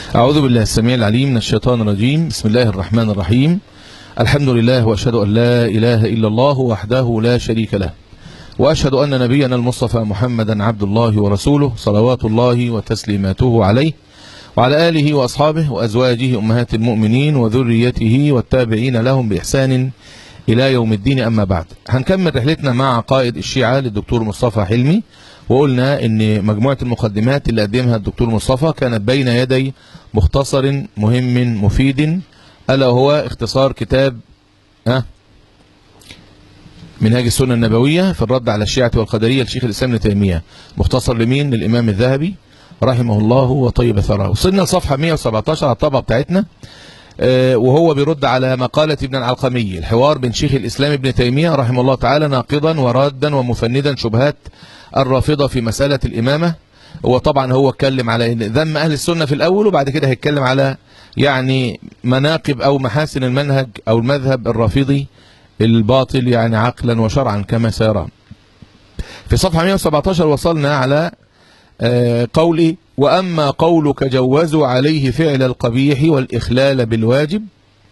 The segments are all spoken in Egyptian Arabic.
أعوذ بالله السميع العليم من الشيطان الرجيم بسم الله الرحمن الرحيم الحمد لله وأشهد أن لا إله إلا الله وحده لا شريك له وأشهد أن نبينا المصطفى محمدا عبد الله ورسوله صلوات الله وتسليماته عليه وعلى آله وأصحابه وأزواجه أمهات المؤمنين وذريته والتابعين لهم بإحسان إلى يوم الدين أما بعد هنكمل رحلتنا مع عقائد الشيعة للدكتور مصطفى حلمي وقلنا ان مجموعة المقدمات اللي قدمها الدكتور مصطفى كانت بين يدي مختصر مهم مفيد ألا هو اختصار كتاب أه منهاج السنة النبوية في الرد على الشيعة والقدرية لشيخ الإسلام ابن تيمية مختصر لمين للإمام الذهبي رحمه الله وطيب ثراه وصلنا لصفحة 117 على الطبعة بتاعتنا آه وهو بيرد على مقالة ابن العلقمي الحوار بين شيخ الإسلام ابن تيمية رحمه الله تعالى ناقضا ورادا ومفندا شبهات الرافضة في مسألة الإمامة وطبعا هو اتكلم على ذم أهل السنة في الأول وبعد كده هيتكلم على يعني مناقب أو محاسن المنهج أو المذهب الرافضي الباطل يعني عقلا وشرعا كما سيرى في صفحة 117 وصلنا على قولي وأما قولك جوزوا عليه فعل القبيح والإخلال بالواجب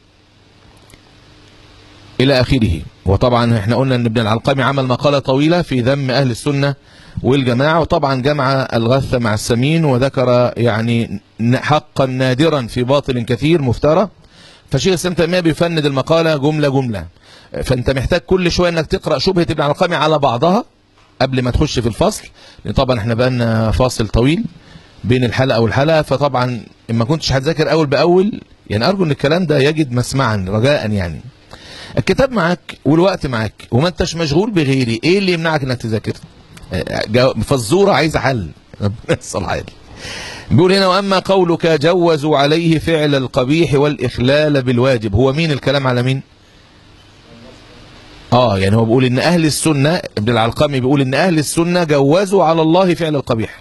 إلى آخره وطبعا احنا قلنا ان ابن العلقمي عمل مقالة طويلة في ذم أهل السنة والجماعة وطبعا جمع الغث مع السمين وذكر يعني حقا نادرا في باطل كثير مفترى فشيخ السلام تيمية بيفند المقالة جملة جملة فانت محتاج كل شوية انك تقرأ شبهة ابن العلقمي على بعضها قبل ما تخش في الفصل لان طبعا احنا بقالنا فاصل طويل بين الحلقة والحلقة فطبعا ما كنتش هتذاكر اول باول يعني ارجو ان الكلام ده يجد مسمعا رجاء يعني الكتاب معاك والوقت معاك وما انتش مشغول بغيري ايه اللي يمنعك انك تذاكر فالزوره عايزه حل ربنا الصلاح بيقول هنا واما قولك جوزوا عليه فعل القبيح والاخلال بالواجب هو مين الكلام على مين اه يعني هو بيقول ان اهل السنه ابن العلقمي بيقول ان اهل السنه جوزوا على الله فعل القبيح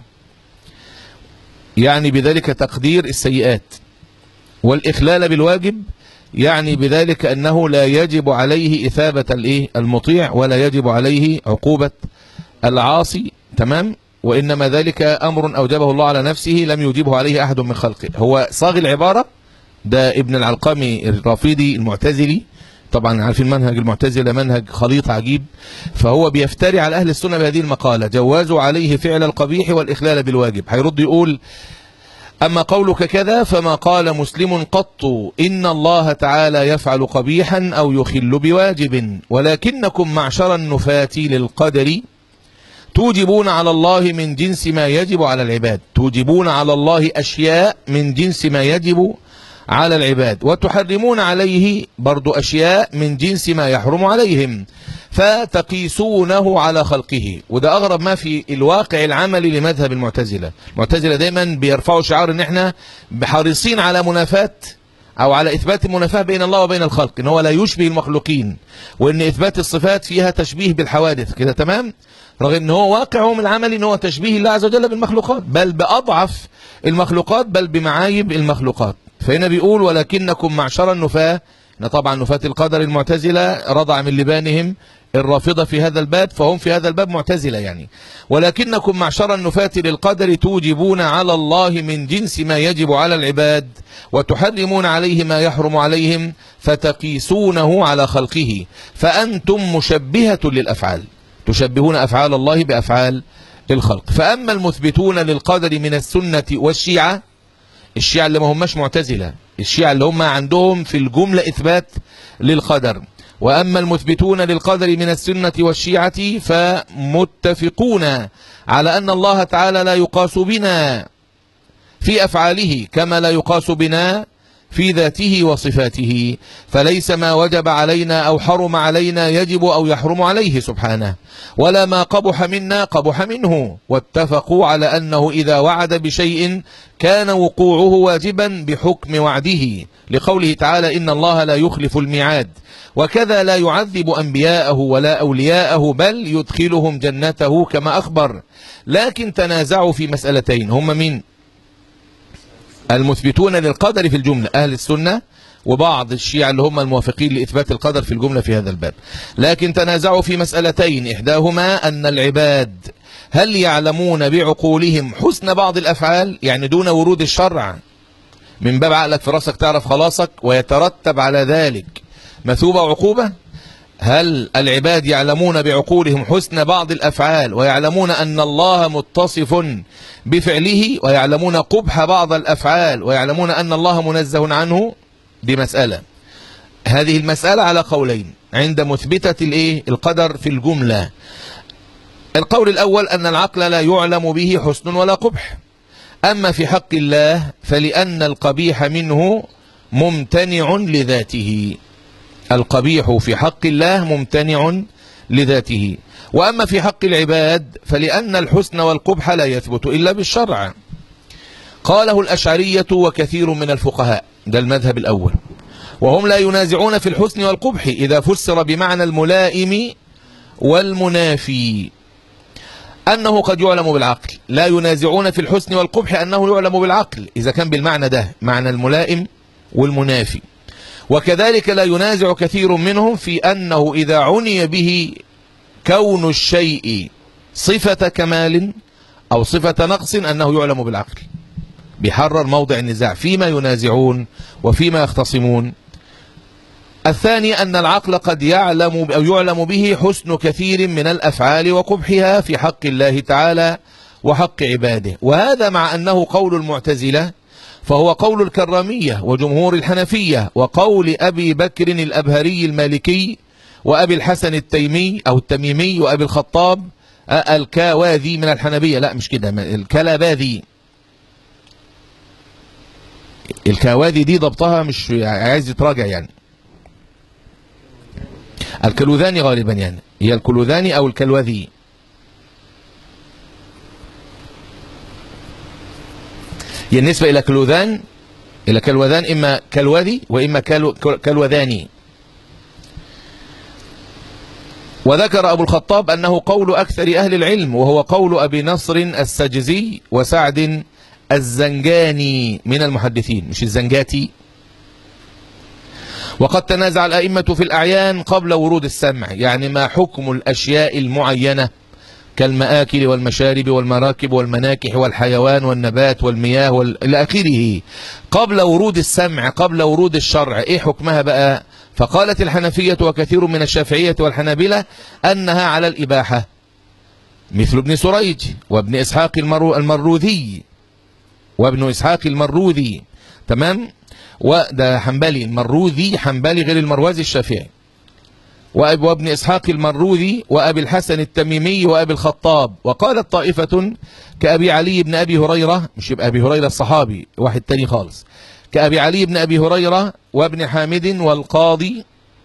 يعني بذلك تقدير السيئات والاخلال بالواجب يعني بذلك أنه لا يجب عليه إثابة الإيه المطيع ولا يجب عليه عقوبة العاصي تمام وإنما ذلك أمر أوجبه الله على نفسه لم يجيبه عليه أحد من خلقه هو صاغ العبارة ده ابن العلقمي الرافضي المعتزلي طبعا عارفين منهج المعتزلة منهج خليط عجيب فهو بيفتري على أهل السنة بهذه المقالة جوازوا عليه فعل القبيح والإخلال بالواجب هيرد يقول أما قولك كذا فما قال مسلم قط إن الله تعالى يفعل قبيحا أو يخل بواجب ولكنكم معشر النفاة للقدر توجبون على الله من جنس ما يجب على العباد توجبون على الله أشياء من جنس ما يجب على العباد وتحرمون عليه برضو أشياء من جنس ما يحرم عليهم فتقيسونه على خلقه وده أغرب ما في الواقع العملي لمذهب المعتزلة المعتزلة دايما بيرفعوا شعار ان احنا حريصين على منافاة او على اثبات المنافاة بين الله وبين الخلق ان هو لا يشبه المخلوقين وان اثبات الصفات فيها تشبيه بالحوادث كده تمام رغم ان هو واقعهم العملي ان هو تشبيه الله عز وجل بالمخلوقات بل بأضعف المخلوقات بل بمعايب المخلوقات فهنا بيقول ولكنكم معشر النفاة ان طبعا نفاة القدر المعتزلة رضع من لبانهم الرافضة في هذا الباب فهم في هذا الباب معتزلة يعني ولكنكم معشر النفاة للقدر توجبون على الله من جنس ما يجب على العباد وتحرمون عليه ما يحرم عليهم فتقيسونه على خلقه فأنتم مشبهة للأفعال تشبهون أفعال الله بأفعال الخلق فأما المثبتون للقدر من السنة والشيعة الشيعة اللي ما هماش معتزلة الشيعة اللي هم عندهم في الجملة إثبات للقدر وأما المثبتون للقدر من السنة والشيعة فمتفقون على أن الله تعالى لا يقاس بنا في أفعاله كما لا يقاس بنا في ذاته وصفاته فليس ما وجب علينا أو حرم علينا يجب أو يحرم عليه سبحانه ولا ما قبح منا قبح منه واتفقوا على أنه إذا وعد بشيء كان وقوعه واجبا بحكم وعده لقوله تعالى إن الله لا يخلف الميعاد وكذا لا يعذب أنبياءه ولا أولياءه بل يدخلهم جنته كما أخبر لكن تنازعوا في مسألتين هم مين المثبتون للقدر في الجملة أهل السنة وبعض الشيعة اللي هم الموافقين لإثبات القدر في الجملة في هذا الباب لكن تنازعوا في مسألتين إحداهما أن العباد هل يعلمون بعقولهم حسن بعض الأفعال يعني دون ورود الشرع من باب عقلك في راسك تعرف خلاصك ويترتب على ذلك مثوبة وعقوبة هل العباد يعلمون بعقولهم حسن بعض الأفعال ويعلمون أن الله متصف بفعله ويعلمون قبح بعض الأفعال ويعلمون أن الله منزه عنه دي مسألة هذه المسألة على قولين عند مثبتة الايه القدر في الجملة القول الأول أن العقل لا يعلم به حسن ولا قبح أما في حق الله فلأن القبيح منه ممتنع لذاته القبيح في حق الله ممتنع لذاته وأما في حق العباد فلأن الحسن والقبح لا يثبت إلا بالشرع قاله الأشعرية وكثير من الفقهاء ده المذهب الأول وهم لا ينازعون في الحسن والقبح إذا فسر بمعنى الملائم والمنافي أنه قد يعلم بالعقل لا ينازعون في الحسن والقبح أنه يعلم بالعقل إذا كان بالمعنى ده معنى الملائم والمنافي وكذلك لا ينازع كثير منهم في أنه إذا عني به كون الشيء صفة كمال أو صفة نقص أنه يعلم بالعقل بيحرر موضع النزاع فيما ينازعون وفيما يختصمون الثاني أن العقل قد يعلم أو يعلم به حسن كثير من الأفعال وقبحها في حق الله تعالى وحق عباده وهذا مع أنه قول المعتزلة فهو قول الكرامية وجمهور الحنفية وقول أبي بكر الأبهري المالكي وأبي الحسن التيمي أو التميمي وأبي الخطاب الكاواذي من الحنبية لا مش كده الكلاباذي الكاواذي دي ضبطها مش عايز يتراجع يعني الكلوذاني غالبا يعني هي الكلوذاني أو الكلوذي هي النسبة إلى كلوذان إلى كلوذان إما كلوذي وإما كلو كلوذاني وذكر أبو الخطاب أنه قول أكثر أهل العلم وهو قول أبي نصر السجزي وسعد الزنجاني من المحدثين مش الزنجاتي وقد تنازع الأئمة في الأعيان قبل ورود السمع يعني ما حكم الأشياء المعينة كالمآكل والمشارب والمراكب والمناكح والحيوان والنبات والمياه وال... إلى آخره قبل ورود السمع قبل ورود الشرع إيه حكمها بقى فقالت الحنفية وكثير من الشافعية والحنابلة أنها على الإباحة مثل ابن سريج وابن إسحاق المرو... المروذي وابن إسحاق المروذي تمام وده حنبلي المروذي حنبلي غير المروزي الشافعي وابن إسحاق المروذي وأبي الحسن التميمي وأبي الخطاب وقالت طائفة كأبي علي بن أبي هريرة مش يبقى أبي هريرة الصحابي واحد تاني خالص كأبي علي بن أبي هريرة وابن حامد والقاضي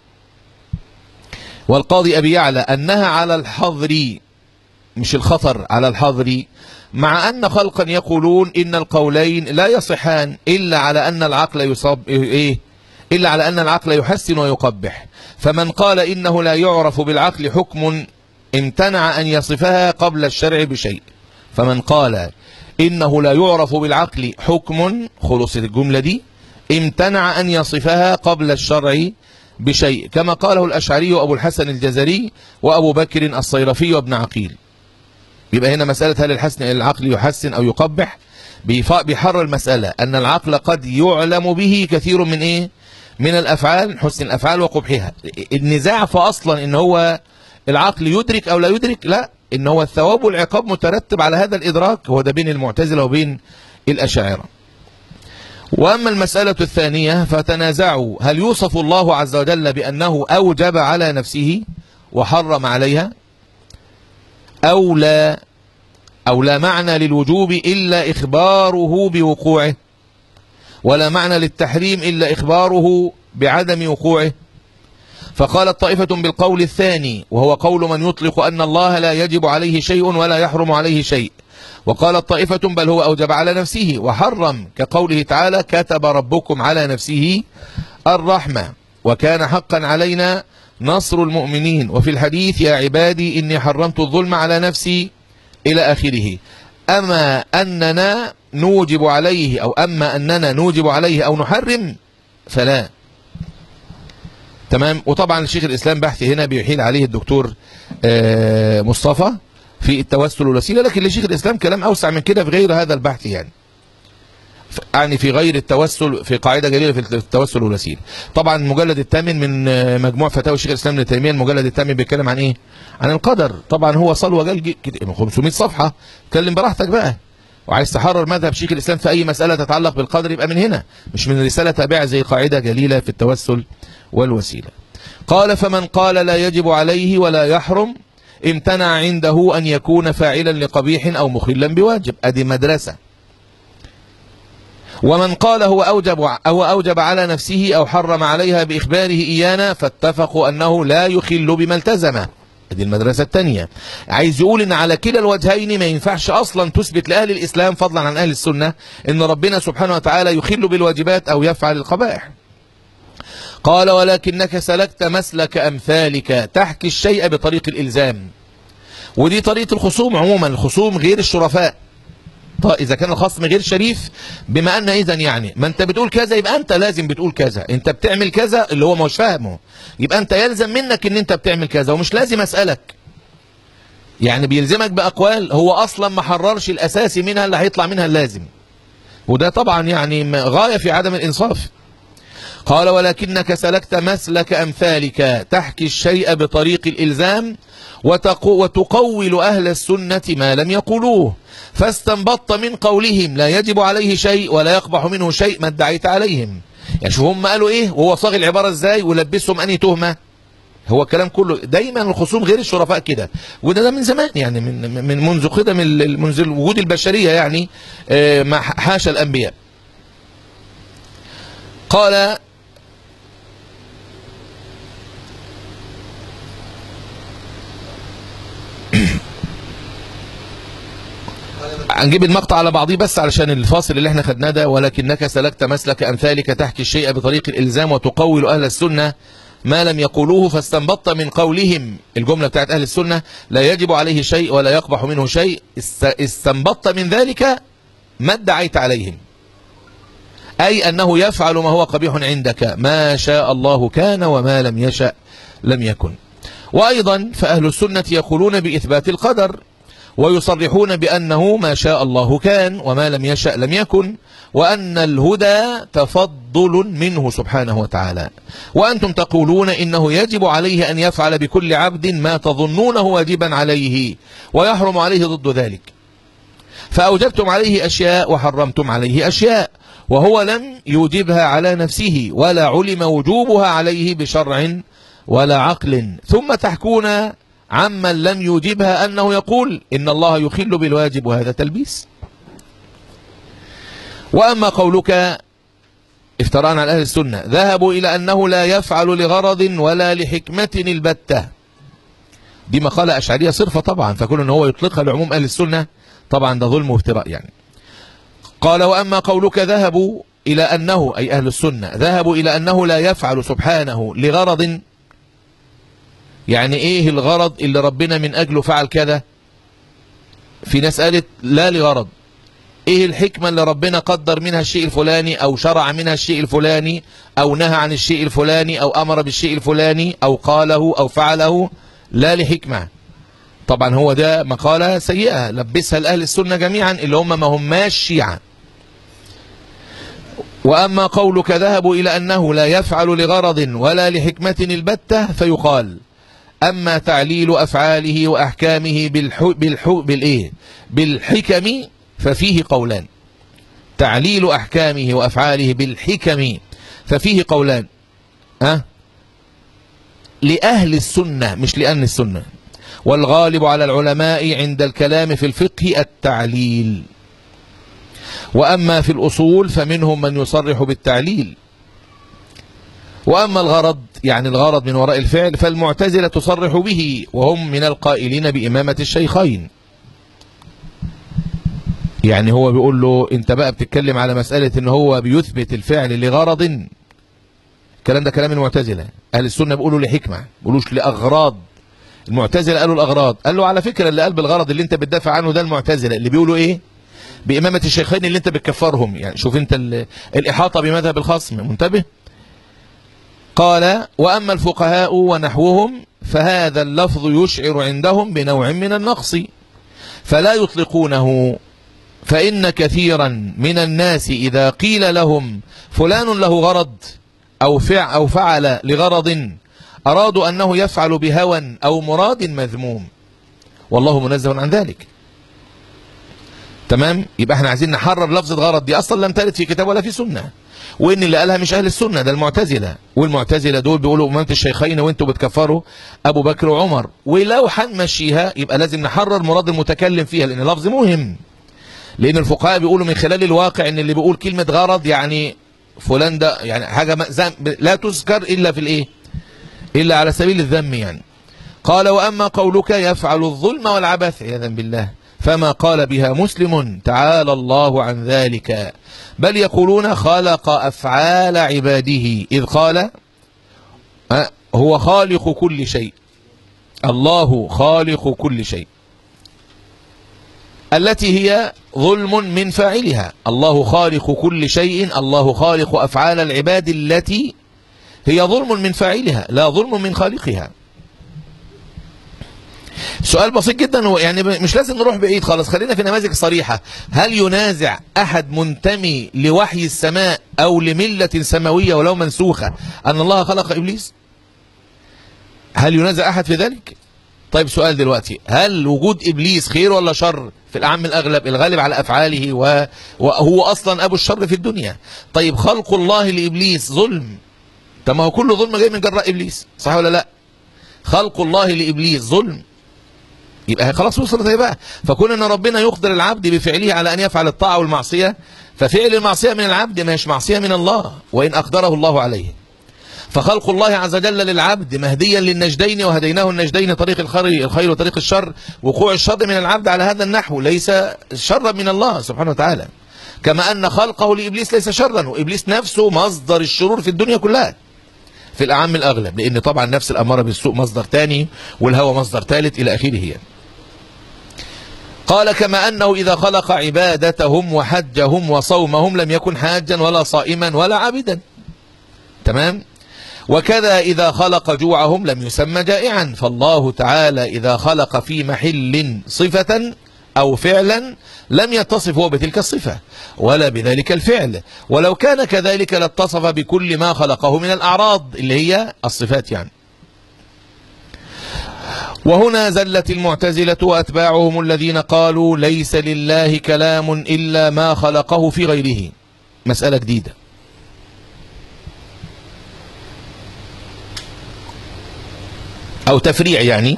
والقاضي أبي يعلى أنها على الحظر مش الخطر على الحظر مع أن خلقا يقولون إن القولين لا يصحان إلا على أن العقل يصاب إيه إلا على أن العقل يحسن ويقبح فمن قال إنه لا يعرف بالعقل حكم امتنع أن يصفها قبل الشرع بشيء فمن قال إنه لا يعرف بالعقل حكم خلصت الجملة دي امتنع أن يصفها قبل الشرع بشيء كما قاله الأشعري وأبو الحسن الجزري وأبو بكر الصيرفي وابن عقيل يبقى هنا مسألة هل الحسن العقل يحسن أو يقبح بيحرر المسألة أن العقل قد يعلم به كثير من إيه من الأفعال حسن الأفعال وقبحها النزاع فأصلا إن هو العقل يدرك أو لا يدرك لا إن هو الثواب والعقاب مترتب على هذا الإدراك هو ده بين المعتزلة وبين الأشاعرة وأما المسألة الثانية فتنازعوا هل يوصف الله عز وجل بأنه أوجب على نفسه وحرم عليها أو لا أو لا معنى للوجوب إلا إخباره بوقوعه ولا معنى للتحريم إلا إخباره بعدم وقوعه فقالت طائفة بالقول الثاني وهو قول من يطلق أن الله لا يجب عليه شيء ولا يحرم عليه شيء وقالت طائفة بل هو أوجب على نفسه وحرم كقوله تعالى كتب ربكم على نفسه الرحمة وكان حقا علينا نصر المؤمنين وفي الحديث يا عبادي إني حرمت الظلم على نفسي إلى آخره أما أننا نوجب عليه أو أما أننا نوجب عليه أو نحرم فلا تمام وطبعا الشيخ الإسلام بحث هنا بيحيل عليه الدكتور مصطفى في التوسل والوسيلة لكن لشيخ الإسلام كلام أوسع من كده في غير هذا البحث يعني يعني في غير التوسل في قاعدة جليلة في التوسل والوسيلة طبعا المجلد الثامن من آه، مجموع فتاوى الشيخ الإسلام ابن تيمية المجلد الثامن بيتكلم عن إيه عن القدر طبعا هو صل وجل ج- كت- 500 صفحة اتكلم براحتك بقى وعايز تحرر مذهب شيخ الإسلام في أي مسألة تتعلق بالقدر يبقى من هنا مش من رسالة تابعة زي قاعدة جليلة في التوسل والوسيلة قال فمن قال لا يجب عليه ولا يحرم امتنع عنده أن يكون فاعلا لقبيح أو مخلا بواجب أدي مدرسة ومن قال هو أوجب, أو أوجب على نفسه أو حرم عليها بإخباره إيانا فاتفقوا أنه لا يخل بما التزمه دي المدرسة الثانية عايز يقول ان على كلا الوجهين ما ينفعش اصلا تثبت لأهل الإسلام فضلا عن أهل السنة ان ربنا سبحانه وتعالى يخل بالواجبات أو يفعل القبائح قال ولكنك سلكت مسلك أمثالك تحكي الشيء بطريق الإلزام ودي طريقة الخصوم عموما الخصوم غير الشرفاء طيب إذا كان الخصم غير شريف بما أن إذا يعني ما أنت بتقول كذا يبقى أنت لازم بتقول كذا أنت بتعمل كذا اللي هو مش فاهمه يبقى أنت يلزم منك أن أنت بتعمل كذا ومش لازم أسألك يعني بيلزمك بأقوال هو أصلا ما حررش الأساسي منها اللي هيطلع منها اللازم وده طبعا يعني م- غاية في عدم الإنصاف قال ولكنك سلكت مسلك أمثالك تحكي الشيء بطريق الإلزام وتقو وتقول أهل السنة ما لم يقولوه فاستنبطت من قولهم لا يجب عليه شيء ولا يقبح منه شيء ما ادعيت عليهم يعني شوف هم قالوا ايه وهو صاغ العبارة ازاي ولبسهم اني تهمة هو الكلام كله دايما الخصوم غير الشرفاء كده وده ده من زمان يعني من من منذ قدم ال- منذ وجود البشرية يعني آه، مع حاشا الأنبياء قال هنجيب المقطع على بعضيه بس علشان الفاصل اللي احنا خدناه ده ولكنك سلكت مسلك امثالك تحكي الشيء بطريق الالزام وتقول اهل السنه ما لم يقولوه فاستنبطت من قولهم الجمله بتاعت اهل السنه لا يجب عليه شيء ولا يقبح منه شيء است- استنبطت من ذلك ما ادعيت عليهم اي انه يفعل ما هو قبيح عندك ما شاء الله كان وما لم يشأ لم يكن وايضا فاهل السنه يقولون باثبات القدر ويصرحون بأنه ما شاء الله كان وما لم يشأ لم يكن وأن الهدى تفضل منه سبحانه وتعالى وأنتم تقولون إنه يجب عليه أن يفعل بكل عبد ما تظنونه واجبا عليه ويحرم عليه ضد ذلك فأوجبتم عليه أشياء وحرمتم عليه أشياء وهو لم يوجبها على نفسه ولا علم وجوبها عليه بشرع ولا عقل ثم تحكون عمن لم يوجبها أنه يقول إن الله يخل بالواجب وهذا تلبيس وأما قولك افتراء على أهل السنة ذهبوا إلى أنه لا يفعل لغرض ولا لحكمة البتة دي مقالة أشعرية صرفة طبعا فكون أن هو يطلقها لعموم أهل السنة طبعا ده ظلم وافتراء يعني قال وأما قولك ذهبوا إلى أنه أي أهل السنة ذهبوا إلى أنه لا يفعل سبحانه لغرض يعني ايه الغرض اللي ربنا من اجله فعل كذا في ناس قالت لا لغرض ايه الحكمة اللي ربنا قدر منها الشيء الفلاني او شرع منها الشيء الفلاني او نهى عن الشيء الفلاني او امر بالشيء الفلاني او قاله او فعله لا لحكمة طبعا هو ده مقالة سيئة لبسها لأهل السنة جميعا اللي هم ما هماش شيعة وأما قولك ذهبوا إلى أنه لا يفعل لغرض ولا لحكمة البتة فيقال أما تعليل أفعاله وأحكامه بالحو بالحو بالإيه بالحكم ففيه قولان تعليل أحكامه وأفعاله بالحكم ففيه قولان أه؟ لأهل السنة مش لأهل السنة والغالب على العلماء عند الكلام في الفقه التعليل وأما في الأصول فمنهم من يصرح بالتعليل وأما الغرض يعني الغرض من وراء الفعل فالمعتزلة تصرح به وهم من القائلين بإمامة الشيخين يعني هو بيقول له انت بقى بتتكلم على مسألة ان هو بيثبت الفعل لغرض الكلام ده كلام المعتزلة أهل السنة بيقولوا لحكمة بيقولوش لأغراض المعتزلة قالوا الأغراض قال له على فكرة اللي قال بالغرض اللي انت بتدافع عنه ده المعتزلة اللي بيقولوا ايه بإمامة الشيخين اللي انت بتكفرهم يعني شوف انت الإحاطة بمذهب الخصم منتبه قال وأما الفقهاء ونحوهم فهذا اللفظ يشعر عندهم بنوع من النقص فلا يطلقونه فإن كثيرا من الناس إذا قيل لهم فلان له غرض أو, فع أو فعل لغرض أرادوا أنه يفعل بهوى أو مراد مذموم والله منزه عن ذلك تمام يبقى احنا عايزين نحرر لفظة غرض دي أصلا لم ترد في كتاب ولا في سنة وإن اللي قالها مش أهل السنة ده المعتزلة والمعتزلة دول بيقولوا أمامة الشيخين وانتوا بتكفروا أبو بكر وعمر ولو هنمشيها يبقى لازم نحرر مراد المتكلم فيها لأن لفظ مهم لأن الفقهاء بيقولوا من خلال الواقع إن اللي بيقول كلمة غرض يعني فلان ده يعني حاجة لا تذكر إلا في الإيه إلا على سبيل الذم يعني قال وأما قولك يفعل الظلم والعبث عياذا بالله فما قال بها مسلم تعالى الله عن ذلك بل يقولون خلق أفعال عباده إذ قال هو خالق كل شيء الله خالق كل شيء التي هي ظلم من فاعلها الله خالق كل شيء الله خالق أفعال العباد التي هي ظلم من فاعلها لا ظلم من خالقها سؤال بسيط جدا هو يعني مش لازم نروح بعيد خالص خلينا في نماذج صريحة هل ينازع أحد منتمي لوحي السماء أو لملة سماوية ولو منسوخة أن الله خلق إبليس هل ينازع أحد في ذلك طيب سؤال دلوقتي هل وجود إبليس خير ولا شر في الأعم الأغلب الغالب على أفعاله وهو أصلا أبو الشر في الدنيا طيب خلق الله لإبليس ظلم طب ما هو كل ظلم جاي من جراء إبليس صح ولا لا خلق الله لإبليس ظلم يبقى خلاص وصلت هي بقى فكون ان ربنا يقدر العبد بفعله على ان يفعل الطاعه والمعصيه ففعل المعصيه من العبد مش معصيه من الله وان اقدره الله عليه فخلق الله عز وجل للعبد مهديا للنجدين وهديناه النجدين طريق الخير الخير وطريق الشر وقوع الشر من العبد على هذا النحو ليس شرا من الله سبحانه وتعالى كما ان خلقه لابليس ليس شرا وابليس نفسه مصدر الشرور في الدنيا كلها في الاعم الاغلب لان طبعا نفس الاماره بالسوء مصدر ثاني والهوى مصدر ثالث الى اخره يعني. قال كما أنه إذا خلق عبادتهم وحجهم وصومهم لم يكن حاجا ولا صائما ولا عابدا تمام وكذا إذا خلق جوعهم لم يسمى جائعا فالله تعالى إذا خلق في محل صفة أو فعلا لم يتصف هو بتلك الصفة ولا بذلك الفعل ولو كان كذلك لاتصف بكل ما خلقه من الأعراض اللي هي الصفات يعني وهنا زلت المعتزلة وأتباعهم الذين قالوا ليس لله كلام إلا ما خلقه في غيره مسألة جديدة أو تفريع يعني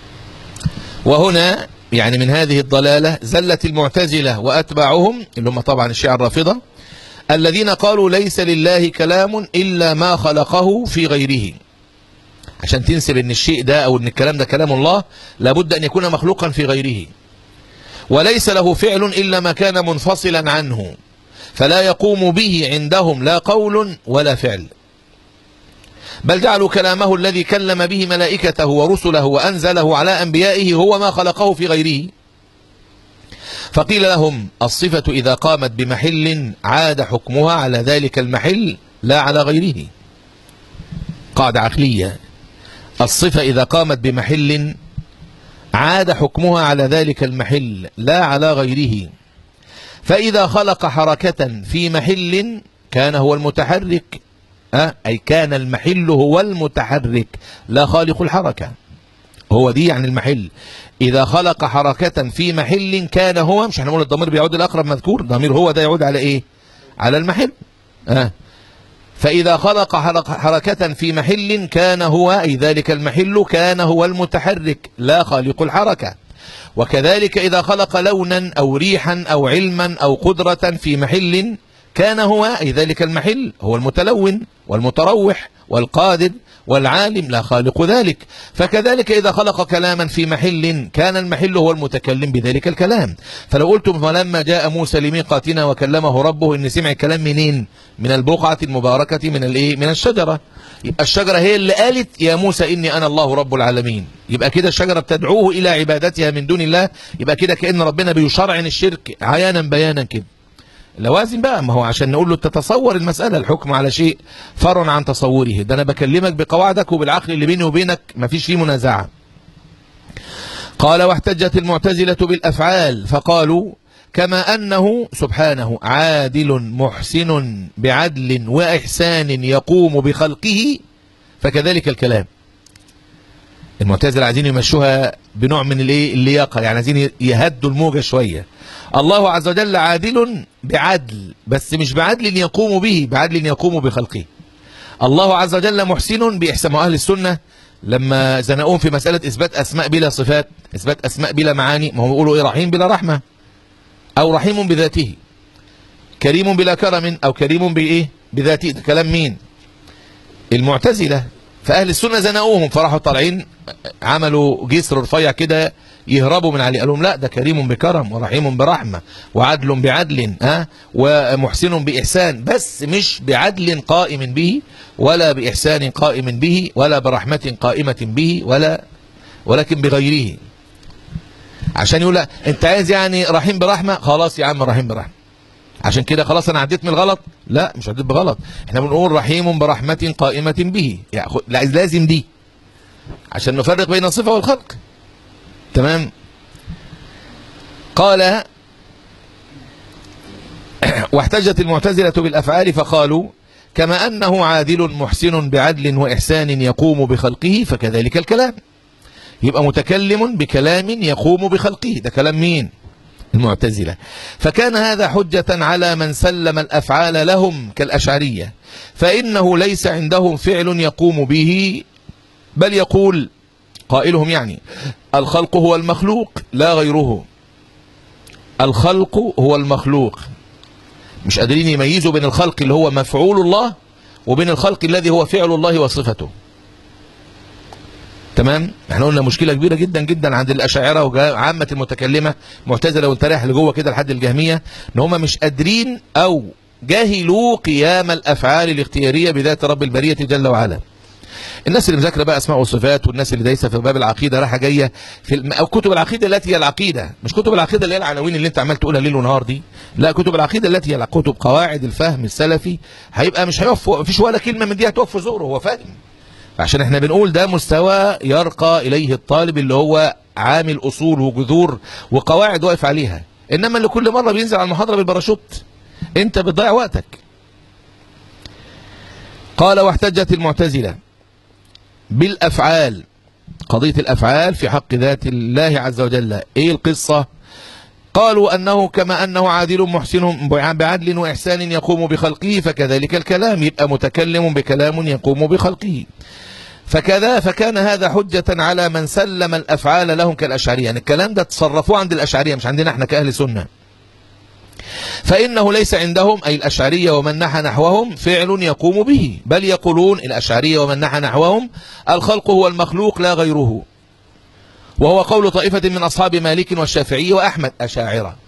وهنا يعني من هذه الضلالة زلت المعتزلة وأتباعهم اللي هم طبعا الشيعة الرافضة الذين قالوا ليس لله كلام إلا ما خلقه في غيره عشان تنسب ان الشيء ده او ان الكلام ده كلام الله لابد ان يكون مخلوقا في غيره وليس له فعل الا ما كان منفصلا عنه فلا يقوم به عندهم لا قول ولا فعل بل جعلوا كلامه الذي كلم به ملائكته ورسله وأنزله على أنبيائه هو ما خلقه في غيره فقيل لهم الصفة إذا قامت بمحل عاد حكمها على ذلك المحل لا على غيره قاعدة عقلية الصفة إذا قامت بمحل عاد حكمها على ذلك المحل لا على غيره فإذا خلق حركة في محل كان هو المتحرك أه؟ أي كان المحل هو المتحرك لا خالق الحركة هو دي يعني المحل إذا خلق حركة في محل كان هو مش هنقول الضمير بيعود الأقرب مذكور ضمير هو ده يعود على إيه على المحل أه؟ فإذا خلق حركة في محل كان هو أي ذلك المحل كان هو المتحرك لا خالق الحركة وكذلك إذا خلق لونا أو ريحا أو علما أو قدرة في محل كان هو أي ذلك المحل هو المتلون والمتروح والقادر والعالم لا خالق ذلك فكذلك إذا خلق كلاما في محل كان المحل هو المتكلم بذلك الكلام فلو قلتم فلما جاء موسى لميقاتنا وكلمه ربه إن سمع كلام منين من البقعة المباركة من الايه من الشجرة يبقى الشجرة هي اللي قالت يا موسى إني أنا الله رب العالمين يبقى كده الشجرة بتدعوه إلى عبادتها من دون الله يبقى كده كأن ربنا بيشرعن الشرك عيانا بيانا كده لوازم بقى ما هو عشان نقول له تتصور المسألة الحكم على شيء فرع عن تصوره ده أنا بكلمك بقواعدك وبالعقل اللي بيني وبينك ما فيش فيه منازعة قال واحتجت المعتزلة بالأفعال فقالوا كما أنه سبحانه عادل محسن بعدل وإحسان يقوم بخلقه فكذلك الكلام المعتزله عايزين يمشوها بنوع من الايه اللياقه يعني عايزين يهدوا الموجه شويه الله عز وجل عادل بعدل بس مش بعدل يقوم به بعدل يقوم بخلقه الله عز وجل محسن باحسان اهل السنه لما زنقوهم في مساله اثبات اسماء بلا صفات اثبات اسماء بلا معاني ما هم بيقولوا ايه رحيم بلا رحمه او رحيم بذاته كريم بلا كرم او كريم بايه بذاته ده كلام مين المعتزله فاهل السنه زنقوهم فراحوا طالعين عملوا جسر رفيع كده يهربوا من عليه قال لهم لا ده كريم بكرم ورحيم برحمه وعدل بعدل ها ومحسن باحسان بس مش بعدل قائم به ولا باحسان قائم به ولا برحمه قائمه به ولا ولكن بغيره عشان يقول لا انت عايز يعني رحيم برحمه خلاص يا عم رحيم برحمه عشان كده خلاص انا عديت من الغلط لا مش عديت بغلط احنا بنقول رحيم برحمه قائمه به يعني خ- لا- لازم دي عشان نفرق بين الصفه والخلق تمام قال واحتجت المعتزلة بالأفعال فقالوا كما أنه عادل محسن بعدل وإحسان يقوم بخلقه فكذلك الكلام يبقى متكلم بكلام يقوم بخلقه ده كلام مين المعتزلة فكان هذا حجة على من سلم الأفعال لهم كالأشعرية فإنه ليس عندهم فعل يقوم به بل يقول قائلهم يعني الخلق هو المخلوق لا غيره الخلق هو المخلوق مش قادرين يميزوا بين الخلق اللي هو مفعول الله وبين الخلق الذي هو فعل الله وصفته تمام احنا قلنا مشكله كبيره جدا جدا عند الاشاعره وعامه المتكلمه معتزله وانت رايح لجوه كده لحد الجهميه ان هم مش قادرين او جاهلوا قيام الافعال الاختياريه بذات رب البريه جل وعلا الناس اللي مذاكره بقى اسماء وصفات والناس اللي دايسه في باب العقيده رايحه جايه في الم... او كتب العقيده التي هي العقيده مش كتب العقيده اللي هي العناوين اللي انت عمال تقولها ليل ونهار دي لا كتب العقيده التي هي كتب قواعد الفهم السلفي هيبقى مش هيوفوا مفيش ولا كلمه من دي هتوفي زوره هو فاهم عشان احنا بنقول ده مستوى يرقى اليه الطالب اللي هو عامل اصول وجذور وقواعد واقف عليها انما اللي كل مره بينزل على المحاضره بالباراشوت انت بتضيع وقتك قال واحتجت المعتزله بالافعال قضيه الافعال في حق ذات الله عز وجل ايه القصه قالوا انه كما انه عادل محسن بعدل واحسان يقوم بخلقه فكذلك الكلام يبقى متكلم بكلام يقوم بخلقه فكذا فكان هذا حجة على من سلم الأفعال لهم كالأشعرية يعني الكلام ده تصرفوه عند الأشعرية مش عندنا احنا كأهل سنة فإنه ليس عندهم أي الأشعرية ومن نحى نحوهم فعل يقوم به بل يقولون الأشعرية ومن نحى نحوهم الخلق هو المخلوق لا غيره وهو قول طائفة من أصحاب مالك والشافعي وأحمد أشاعرة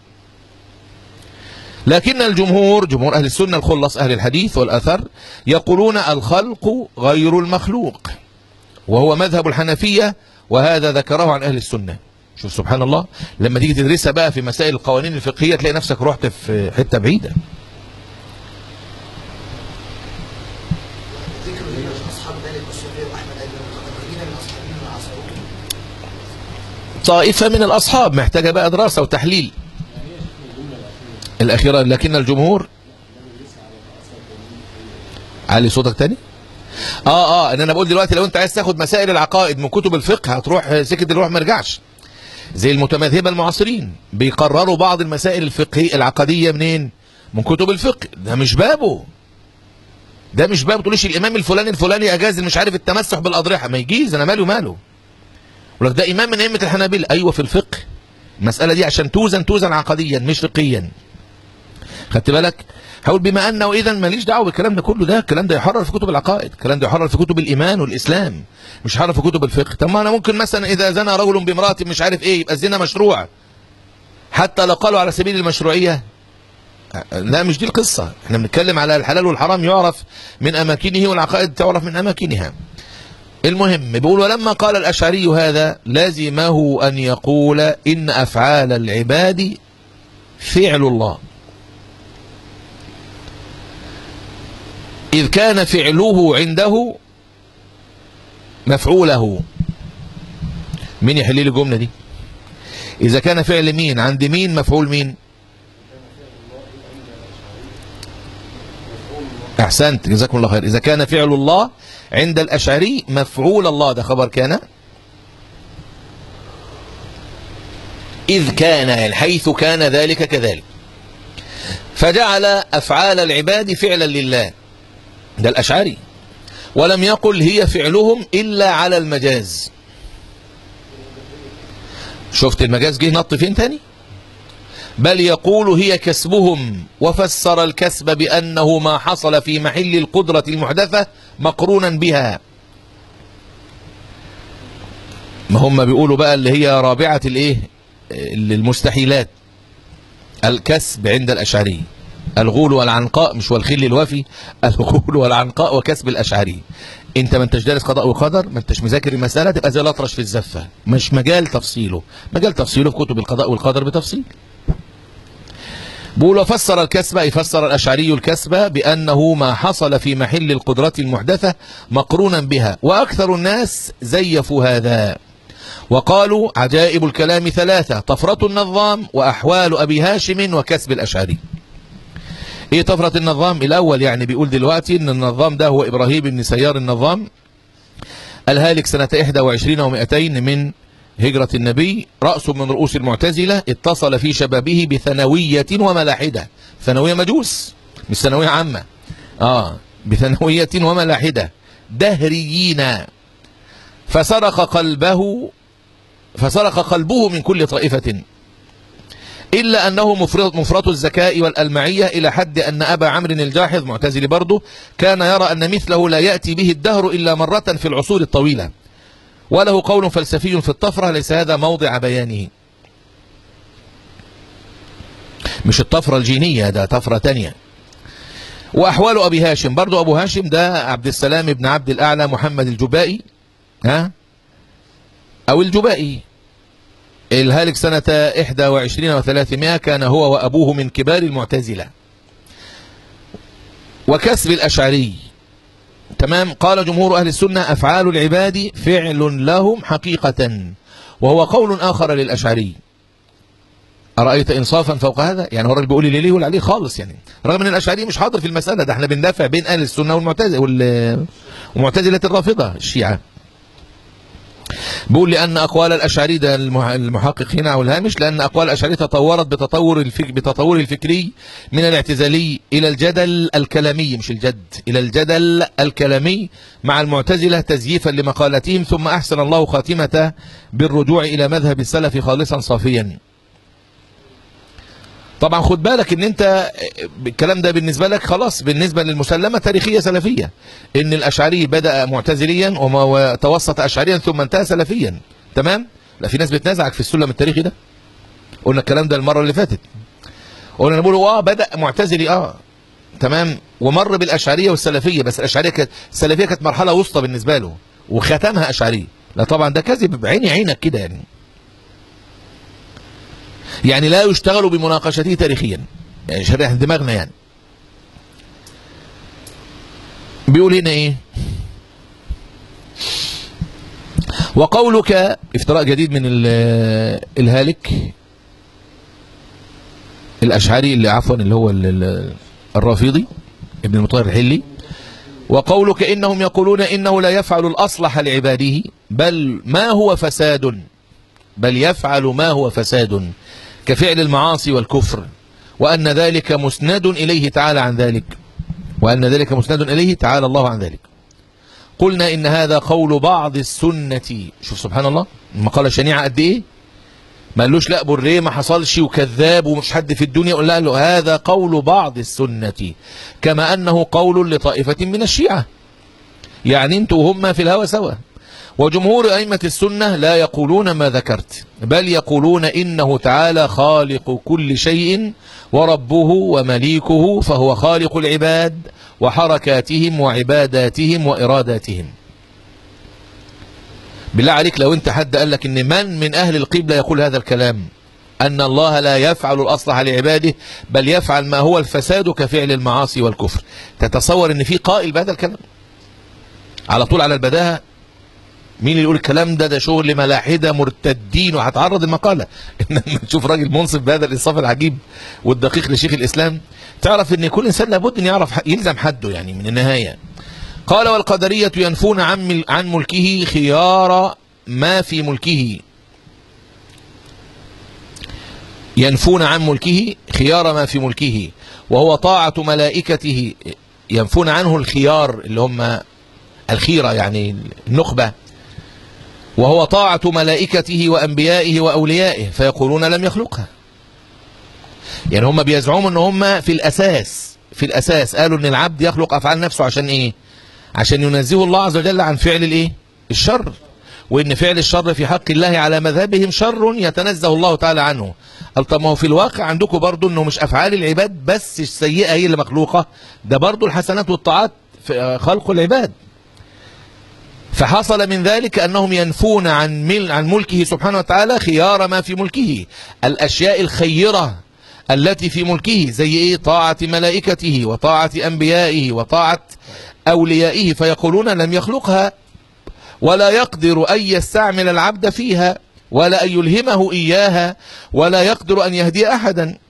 لكن الجمهور جمهور أهل السنة الخلص أهل الحديث والأثر يقولون الخلق غير المخلوق وهو مذهب الحنفية وهذا ذكره عن أهل السنة شوف سبحان الله لما تيجي تدرسها بقى في مسائل القوانين الفقهية تلاقي نفسك رحت في حتة بعيدة ذكر اصحاب مالك والشافعي واحمد ايضا متقدمين من اصحابهم وعصرهم طائفة من الأصحاب محتاجة بقى دراسة وتحليل الأخيرة لكن الجمهور علي صوتك تاني اه اه ان انا بقول دلوقتي لو انت عايز تاخد مسائل العقائد من كتب الفقه هتروح سكه الروح ما رجعش زي المتمذهبه المعاصرين بيقرروا بعض المسائل الفقهيه العقديه منين من كتب الفقه ده مش بابه ده مش بابه تقوليش الامام الفلاني الفلاني اجاز مش عارف التمسح بالاضرحه ما يجيز انا ماله ماله ولك ده امام من ائمه الحنابلة ايوه في الفقه المساله دي عشان توزن توزن عقديا مش فقهيا خدت بالك هقول بما انه اذا ماليش دعوه بالكلام ده كله ده الكلام ده يحرر في كتب العقائد الكلام ده يحرر في كتب الايمان والاسلام مش يحرر في كتب الفقه طب ما انا ممكن مثلا اذا زنى رجل بامراه مش عارف ايه يبقى الزنا مشروع حتى لو قالوا على سبيل المشروعيه لا مش دي القصه احنا بنتكلم على الحلال والحرام يعرف من اماكنه والعقائد تعرف من اماكنها المهم بيقول ولما قال الأشعري هذا لازمه أن يقول إن أفعال العباد فعل الله إذ كان فعله عنده مفعوله مين يحل لي الجملة دي إذا كان فعل مين عند مين مفعول مين احسنت جزاكم الله خير اذا كان فعل الله عند الاشعري مفعول الله ده خبر كان اذ كان يعني حيث كان ذلك كذلك فجعل افعال العباد فعلا لله ده الاشعري ولم يقل هي فعلهم الا على المجاز شفت المجاز جه نط فين تاني بل يقول هي كسبهم وفسر الكسب بأنه ما حصل في محل القدرة المحدثة مقرونا بها ما هم بيقولوا بقى اللي هي رابعة الايه المستحيلات الكسب عند الأشعري الغول والعنقاء مش والخل الوفي الغول والعنقاء وكسب الأشعري انت ما انتش دارس قضاء وقدر ما انتش مذاكر المسألة تبقى زي الأطرش في الزفة مش مجال تفصيله مجال تفصيله في كتب القضاء والقدر بتفصيل بيقول وفسر الكسب أي فسر الأشعري الكسب بأنه ما حصل في محل القدرة المحدثة مقرونا بها وأكثر الناس زيفوا هذا وقالوا عجائب الكلام ثلاثة طفرة النظام وأحوال أبي هاشم وكسب الأشعري ايه طفرة النظام الاول يعني بيقول دلوقتي ان النظام ده هو ابراهيم بن سيار النظام الهالك سنة 21 و200 من هجرة النبي رأس من رؤوس المعتزلة اتصل في شبابه بثانوية وملاحدة ثانوية مجوس مش ثانوية عامة اه بثانوية وملاحدة دهريين فسرق قلبه فسرق قلبه من كل طائفة إلا أنه مفرط, مفرط الذكاء والألمعية إلى حد أن أبا عمرو الجاحظ معتزلي برضه كان يرى أن مثله لا يأتي به الدهر إلا مرة في العصور الطويلة وله قول فلسفي في الطفرة ليس هذا موضع بيانه مش الطفرة الجينية ده طفرة تانية وأحوال أبي هاشم برضو أبو هاشم ده عبد السلام بن عبد الأعلى محمد الجبائي ها أو الجبائي الهالك سنة 21 و300 كان هو وأبوه من كبار المعتزلة وكسب الأشعري تمام قال جمهور أهل السنة أفعال العباد فعل لهم حقيقة وهو قول آخر للأشعري أرأيت إنصافا فوق هذا يعني هو الراجل بيقول لي ليه ولا عليه خالص يعني رغم أن الأشعري مش حاضر في المسألة ده احنا بندافع بين أهل السنة والمعتزلة والمعتزلة الرافضة الشيعة بيقول لأن أقوال الأشعري ده المحقق هنا أو الهامش لأن أقوال الأشعري تطورت بتطور الفك بتطور الفكري من الاعتزالي إلى الجدل الكلامي مش الجد إلى الجدل الكلامي مع المعتزلة تزييفا لمقالتهم ثم أحسن الله خاتمته بالرجوع إلى مذهب السلف خالصا صافيا طبعا خد بالك ان انت الكلام ده بالنسبة لك خلاص بالنسبة للمسلمة تاريخية سلفية ان الاشعري بدأ معتزليا وتوسط اشعريا ثم انتهى سلفيا تمام لا في ناس بتنازعك في السلم التاريخي ده قلنا الكلام ده المرة اللي فاتت قلنا نقول اه بدأ معتزلي اه تمام ومر بالاشعرية والسلفية بس الاشعرية كانت السلفية كانت مرحلة وسطى بالنسبة له وختمها اشعري لا طبعا ده كذب بعيني عينك كده يعني يعني لا يشتغل بمناقشته تاريخيا يعني شرح دماغنا يعني بيقول هنا ايه وقولك افتراء جديد من الهالك الاشعري اللي عفوا اللي هو الرافضي ابن المطهر الحلي وقولك انهم يقولون انه لا يفعل الاصلح لعباده بل ما هو فساد بل يفعل ما هو فساد كفعل المعاصي والكفر وأن ذلك مسند إليه تعالى عن ذلك وأن ذلك مسند إليه تعالى الله عن ذلك قلنا إن هذا قول بعض السنة شوف سبحان الله المقالة شنيعة قد إيه ما قالوش لا بريه ما حصلش وكذاب ومش حد في الدنيا قل له هذا قول بعض السنة كما أنه قول لطائفة من الشيعة يعني انتوا وهم في الهوى سوا وجمهور أئمة السنة لا يقولون ما ذكرت بل يقولون إنه تعالى خالق كل شيء وربه ومليكه فهو خالق العباد وحركاتهم وعباداتهم وإراداتهم بالله عليك لو انت حد قال لك ان من من أهل القبلة يقول هذا الكلام أن الله لا يفعل الأصلح لعباده بل يفعل ما هو الفساد كفعل المعاصي والكفر تتصور ان في قائل بهذا الكلام على طول على البداهة مين اللي يقول الكلام ده ده شغل ملاحدة مرتدين وهتعرض المقالة انما تشوف راجل منصف بهذا الانصاف العجيب والدقيق لشيخ الاسلام تعرف ان كل انسان لابد ان يعرف ح- يلزم حده يعني من النهايه قال والقدريه ينفون عن مل- عن ملكه خيار ما في ملكه ينفون عن ملكه خيار ما في ملكه وهو طاعة ملائكته ينفون عنه الخيار اللي هم الخيرة يعني النخبة وهو طاعة ملائكته وأنبيائه وأوليائه فيقولون لم يخلقها يعني هم بيزعموا ان هم في الأساس في الأساس قالوا ان العبد يخلق أفعال نفسه عشان ايه عشان ينزهه الله عز وجل عن فعل الايه الشر وان فعل الشر في حق الله على مذهبهم شر يتنزه الله تعالى عنه قال طب ما هو في الواقع عندكم برضو انه مش افعال العباد بس السيئه هي اللي مخلوقه ده برضو الحسنات والطاعات في خلق العباد فحصل من ذلك انهم ينفون عن مل عن ملكه سبحانه وتعالى خيار ما في ملكه الاشياء الخيره التي في ملكه زي ايه طاعه ملائكته وطاعه انبيائه وطاعه اوليائه فيقولون لم يخلقها ولا يقدر أن يستعمل العبد فيها ولا أن يلهمه إياها ولا يقدر أن يهدي أحدا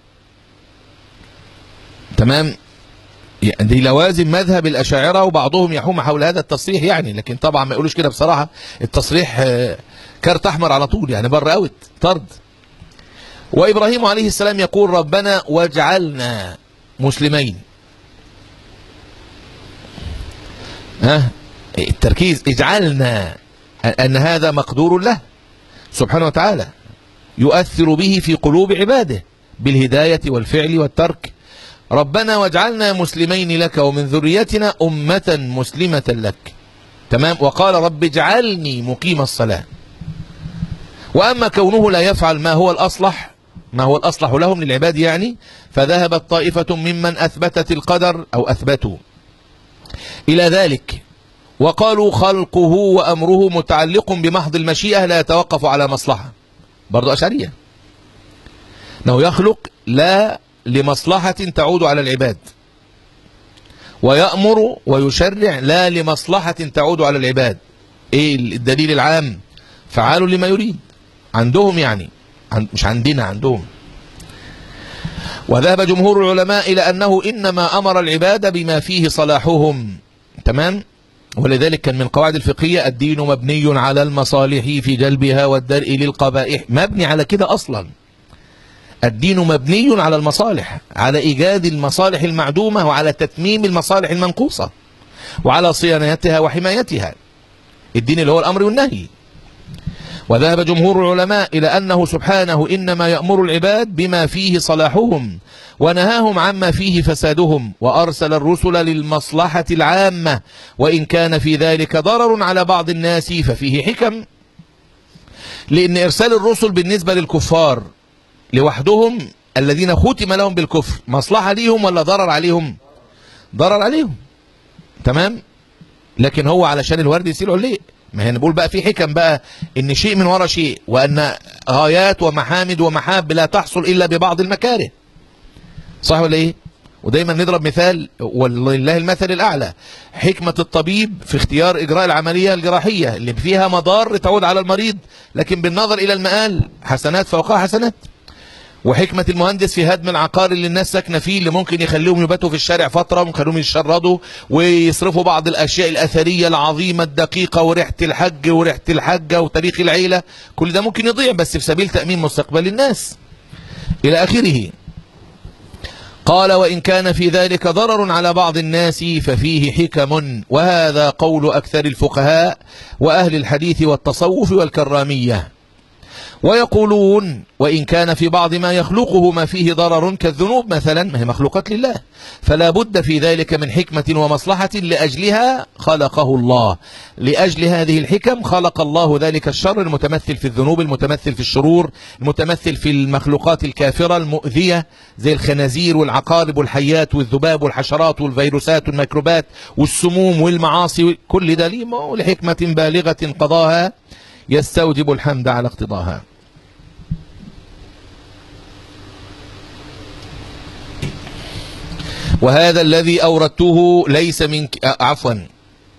تمام يعني دي لوازم مذهب الأشاعرة وبعضهم يحوم حول هذا التصريح يعني لكن طبعا ما يقولوش كده بصراحة التصريح آه، كارت أحمر على طول يعني بره أوت طرد وإبراهيم عليه السلام يقول ربنا واجعلنا مسلمين ها التركيز اجعلنا أن هذا مقدور له سبحانه وتعالى يؤثر به في قلوب عباده بالهداية والفعل والترك ربنا واجعلنا مسلمين لك ومن ذريتنا أمة مسلمة لك تمام وقال رب اجعلني مقيم الصلاة وأما كونه لا يفعل ما هو الأصلح ما هو الأصلح لهم للعباد يعني فذهبت طائفة ممن أثبتت القدر أو أثبتوا إلى ذلك وقالوا خلقه وأمره متعلق بمحض المشيئة لا يتوقف على مصلحة برضو أشعرية أنه يخلق لا لمصلحة تعود على العباد ويأمر ويشرع لا لمصلحة تعود على العباد إيه الدليل العام فعال لما يريد عندهم يعني عن مش عندنا عندهم وذهب جمهور العلماء إلى أنه إنما أمر العباد بما فيه صلاحهم تمام ولذلك كان من قواعد الفقهية الدين مبني على المصالح في جلبها والدرء للقبائح مبني على كده أصلا الدين مبني على المصالح على إيجاد المصالح المعدومة وعلى تتميم المصالح المنقوصة وعلى صيانتها وحمايتها الدين اللي هو الأمر والنهي وذهب جمهور العلماء إلى أنه سبحانه إنما يأمر العباد بما فيه صلاحهم ونهاهم عما فيه فسادهم وأرسل الرسل للمصلحة العامة وإن كان في ذلك ضرر على بعض الناس ففيه حكم لأن إرسال الرسل بالنسبة للكفار لوحدهم الذين ختم لهم بالكفر مصلحة ليهم ولا ضرر عليهم ضرر عليهم تمام لكن هو علشان الورد يسيل عليه ما هي نقول بقى في حكم بقى ان شيء من وراء شيء وان غايات ومحامد ومحاب لا تحصل الا ببعض المكاره صح ولا ايه ودايما نضرب مثال ولله المثل الاعلى حكمة الطبيب في اختيار اجراء العملية الجراحية اللي فيها مضار تعود على المريض لكن بالنظر الى المآل حسنات فوقها حسنات وحكمة المهندس في هدم العقار اللي الناس ساكنة فيه اللي ممكن يخليهم يباتوا في الشارع فترة وممكن يخليهم يشردوا ويصرفوا بعض الأشياء الأثرية العظيمة الدقيقة وريحة الحج وريحة الحجة وتاريخ العيلة كل ده ممكن يضيع بس في سبيل تأمين مستقبل الناس إلى آخره قال وإن كان في ذلك ضرر على بعض الناس ففيه حكم وهذا قول أكثر الفقهاء وأهل الحديث والتصوف والكرامية ويقولون وإن كان في بعض ما يخلقه ما فيه ضرر كالذنوب مثلا ما هي مخلوقات لله فلا بد في ذلك من حكمة ومصلحة لأجلها خلقه الله لأجل هذه الحكم خلق الله ذلك الشر المتمثل في الذنوب المتمثل في الشرور المتمثل في المخلوقات الكافرة المؤذية زي الخنازير والعقارب والحيات والذباب والحشرات والفيروسات والميكروبات والسموم والمعاصي كل ده ليه لحكمة بالغة قضاها يستوجب الحمد على اقتضاها وهذا الذي أوردته ليس من عفوا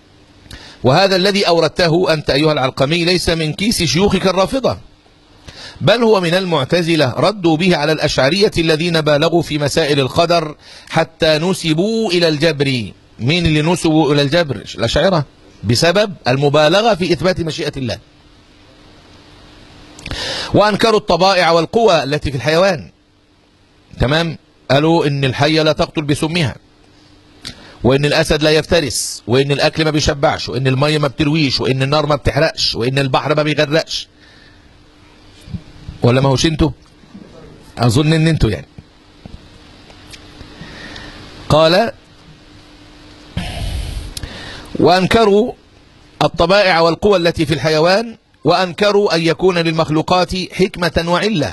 وهذا الذي أوردته أنت أيها العلقمي ليس من كيس شيوخك الرافضة بل هو من المعتزلة ردوا به على الأشعرية الذين بالغوا في مسائل القدر حتى نسبوا إلى الجبر مين اللي نسبوا إلى الجبر الأشاعرة بسبب المبالغة في إثبات مشيئة الله وأنكروا الطبائع والقوى التي في الحيوان تمام قالوا إن الحية لا تقتل بسمها وإن الأسد لا يفترس وإن الأكل ما بيشبعش وإن المية ما بترويش وإن النار ما بتحرقش وإن البحر ما بيغرقش ولا ما هوش انتوا أظن إن انتوا يعني قال وأنكروا الطبائع والقوى التي في الحيوان وأنكروا أن يكون للمخلوقات حكمة وعلة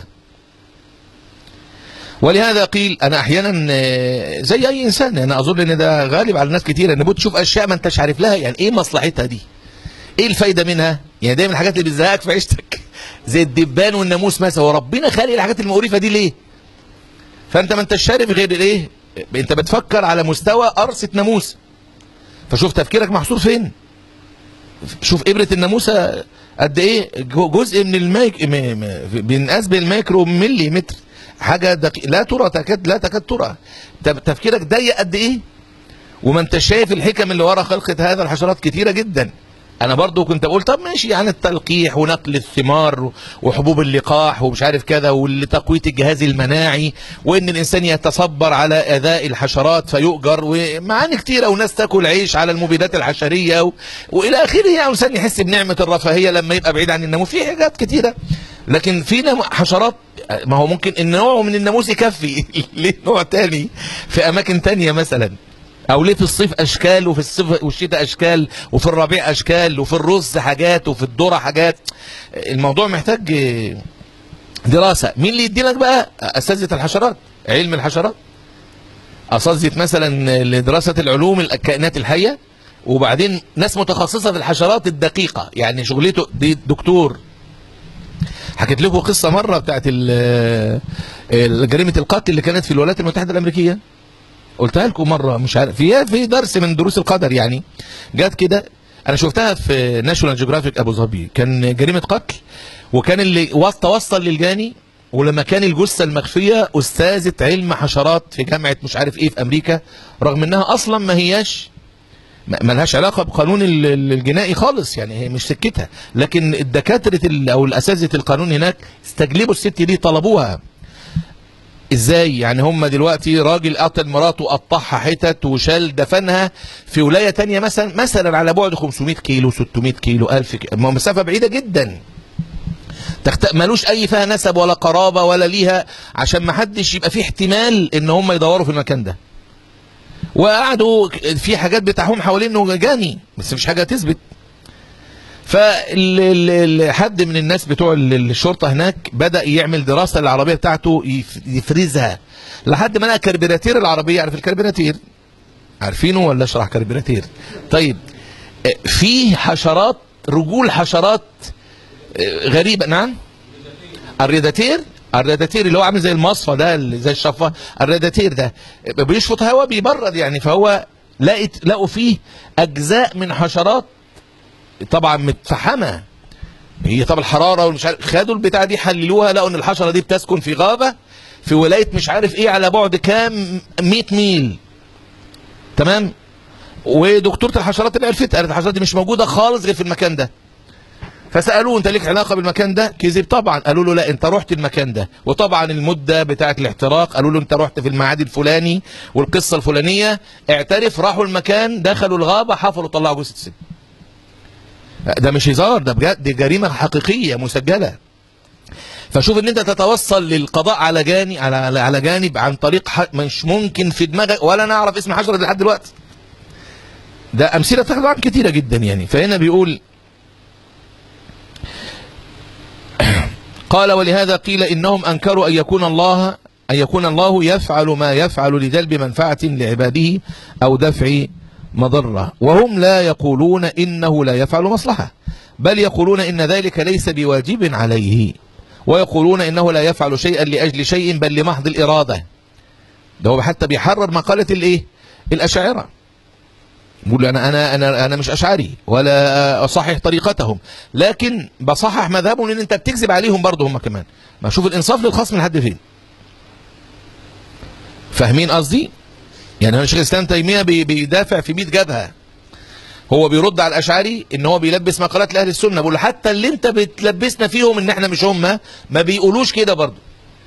ولهذا قيل أنا أحيانا آه، زي أي إنسان أنا أظن أن ده غالب على الناس كتير أن بتشوف أشياء ما أنتش عارف لها يعني إيه مصلحتها دي إيه الفايدة منها يعني دايما الحاجات اللي بتزهقك في عيشتك زي الدبان والناموس مثلا وربنا خالق الحاجات المقرفة دي ليه فأنت ما أنتش شارف غير الإيه أنت بتفكر على مستوى قرصة ناموس فشوف تفكيرك محصور فين شوف إبرة الناموسة قد إيه جو- جزء من المايك م- م- بينقاس بالمايكرو ملي متر حاجة دقيقة لا ترى تكاد لا تكاد ترى تف- تفكيرك ضيق قد إيه وما انت شايف الحكم اللي ورا خلقة هذا الحشرات كتيرة جدا انا برضو كنت بقول طب ماشي يعني التلقيح ونقل الثمار وحبوب اللقاح ومش عارف كذا ولتقوية الجهاز المناعي وان الانسان يتصبر على اذاء الحشرات فيؤجر ومعاني كتيرة وناس تاكل عيش على المبيدات الحشرية و... والى اخره يعني الانسان يحس بنعمة الرفاهية لما يبقى بعيد عن الناموس في حاجات كتيرة لكن في نم- حشرات ما هو ممكن ان نوع من الناموس يكفي ليه نوع تاني في اماكن تانية مثلا او ليه في الصيف اشكال وفي الصيف والشتاء اشكال وفي الربيع اشكال وفي الرز حاجات وفي الذره حاجات الموضوع محتاج آه، دراسه مين اللي يديلك بقى اساتذه الحشرات علم الحشرات اساتذه مثلا لدراسه العلوم الكائنات الحيه وبعدين ناس متخصصه في الحشرات الدقيقه يعني شغلته دي دكتور حكيت لكم قصه مره بتاعت ال- ال- جريمه القتل اللي كانت في الولايات المتحده الامريكيه قلتها لكم مره مش عارف في في درس من دروس القدر يعني جت كده انا شفتها في ناشونال جيوغرافيك ابو ظبي كان جريمه قتل وكان اللي وص- توصل للجاني ولما كان الجثه المخفيه استاذه علم حشرات في جامعه مش عارف ايه في امريكا رغم انها اصلا ما هياش ما ما لهاش علاقه بقانون ال- ال- الجنائي خالص يعني هي مش سكتها لكن الدكاتره ال- او الاساتذه القانون هناك استجلبوا الست دي طلبوها ازاي يعني هم دلوقتي راجل قتل مراته قطعها حتت وشال دفنها في ولايه تانية مثلا مثلا على بعد 500 كيلو 600 كيلو 1000 كيلو ما هو مسافه بعيده جدا تخت... ملوش اي فيها نسب ولا قرابه ولا ليها عشان ما حدش يبقى فيه احتمال ان هم يدوروا في المكان ده وقعدوا في حاجات بتاعهم حوالينه جاني بس مش حاجه تثبت فحد من الناس بتوع ال- الشرطه هناك بدا يعمل دراسه للعربيه بتاعته يف- يفرزها لحد ما لقى كربيراتير العربيه عارف الكربيراتير عارفينه ولا اشرح كربيراتير طيب آه، في حشرات رجول حشرات آه، غريبه نعم الريداتير الريداتير اللي هو عامل زي المصفى ده اللي زي الشفه الريداتير ده بيشفط هواء بيبرد يعني فهو لقيت لقوا فيه اجزاء من حشرات طبعا متفحمه هي طب الحراره والمش عارف خدوا البتاع دي حللوها لقوا ان الحشره دي بتسكن في غابه في ولايه مش عارف ايه على بعد كام 100 ميل تمام ودكتوره الحشرات اللي عرفت قالت الحشرات دي مش موجوده خالص غير في المكان ده فسالوه انت ليك علاقه بالمكان ده كذب طبعا قالوا له لا انت رحت المكان ده وطبعا المده بتاعه الاحتراق قالوا له انت رحت في الميعاد الفلاني والقصه الفلانيه اعترف راحوا المكان دخلوا الغابه حفروا طلعوا جثه ست ده مش هزار ده بجد دي جريمه حقيقيه مسجله فشوف ان انت تتوصل للقضاء على جاني على على- على جانب عن طريق ح... مش ممكن في دماغك ولا نعرف اسم حشره لحد دلوقتي ده امثله طبعا كتيره جدا يعني فهنا بيقول قال ولهذا قيل انهم انكروا ان يكون الله ان يكون الله يفعل ما يفعل لجلب منفعه لعباده او دفع مضره وهم لا يقولون انه لا يفعل مصلحه بل يقولون ان ذلك ليس بواجب عليه ويقولون انه لا يفعل شيئا لاجل شيء بل لمحض الاراده ده هو حتى بيحرر مقاله الايه الاشاعره بيقول انا انا انا انا مش اشعري ولا اصحح طريقتهم لكن بصحح مذهبهم لان انت بتكذب عليهم برضه هم كمان ما شوف الانصاف للخصم لحد فين فاهمين قصدي يعني هو شيخ الاسلام تيميه بي- بيدافع في 100 جبهه هو بيرد على الاشعري ان هو بيلبس مقالات لاهل السنه بيقول حتى اللي انت بتلبسنا فيهم ان احنا مش هم ما بيقولوش كده برضه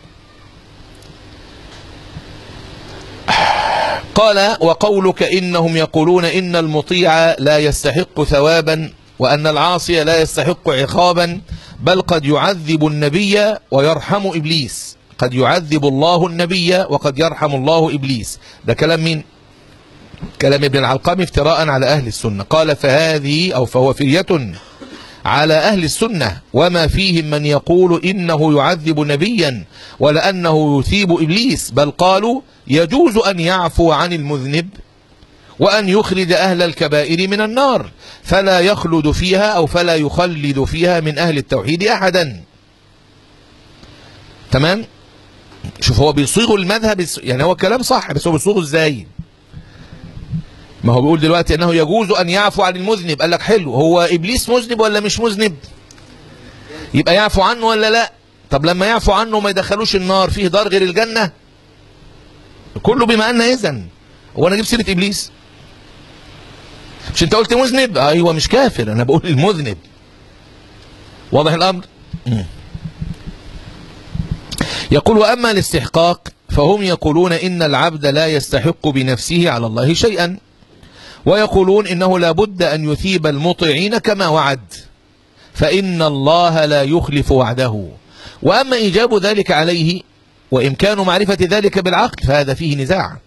قال وقولك إنهم يقولون إن المطيع لا يستحق ثوابا وأن العاصي لا يستحق عقابا بل قد يعذب النبي ويرحم إبليس قد يعذب الله النبي وقد يرحم الله إبليس ده كلام مين كلام ابن العلقمي افتراء على أهل السنة قال فهذه أو فهو فرية على أهل السنة وما فيهم من يقول إنه يعذب نبيا ولأنه يثيب إبليس بل قالوا يجوز أن يعفو عن المذنب وأن يخرج أهل الكبائر من النار فلا يخلد فيها أو فلا يخلد فيها من أهل التوحيد أحدا تمام شوف هو بيصيغ المذهب الس- يعني هو كلام صح بس هو بيصيغه ازاي ما هو بيقول دلوقتي انه يجوز ان يعفو عن المذنب قال لك حلو هو ابليس مذنب ولا مش مذنب يبقى يعفو عنه ولا لا طب لما يعفو عنه ما يدخلوش النار فيه دار غير الجنة كله بما ان اذن هو انا اجيب سيرة ابليس مش انت قلت مذنب ايوه مش كافر انا بقول المذنب واضح الامر مم. يقول واما الاستحقاق فهم يقولون ان العبد لا يستحق بنفسه على الله شيئا ويقولون انه لا بد ان يثيب المطيعين كما وعد فان الله لا يخلف وعده واما ايجاب ذلك عليه وامكان معرفه ذلك بالعقل فهذا فيه نزاع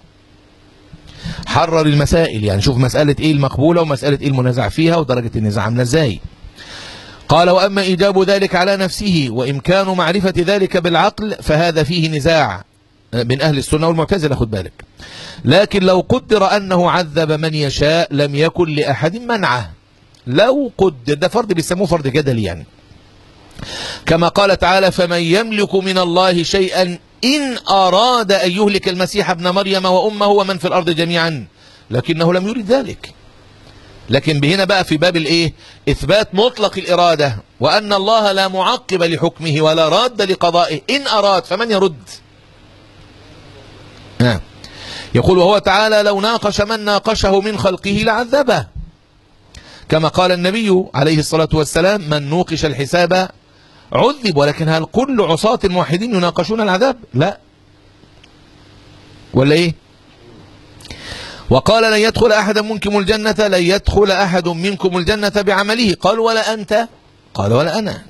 حرر المسائل يعني شوف مساله ايه المقبوله ومساله ايه المنازع فيها ودرجه النزاع عامله ازاي قال واما ايجاب ذلك على نفسه وامكان معرفه ذلك بالعقل فهذا فيه نزاع من اهل السنه والمعتزله خد بالك لكن لو قدر انه عذب من يشاء لم يكن لاحد منعه لو قدر ده فرض بيسموه فرض جدلي يعني كما قال تعالى فمن يملك من الله شيئا إن أراد أن يهلك المسيح ابن مريم وأمه ومن في الأرض جميعا لكنه لم يرد ذلك لكن هنا بقى في باب الايه اثبات مطلق الاراده وان الله لا معقب لحكمه ولا راد لقضائه ان اراد فمن يرد نعم يقول وهو تعالى لو ناقش من ناقشه من خلقه لعذبه كما قال النبي عليه الصلاة والسلام من نوقش الحساب عذب ولكن هل كل عصاة الموحدين يناقشون العذاب لا ولا ايه وقال لن يدخل أحد منكم الجنة لن يدخل أحد منكم الجنة بعمله قال ولا أنت قال ولا أنا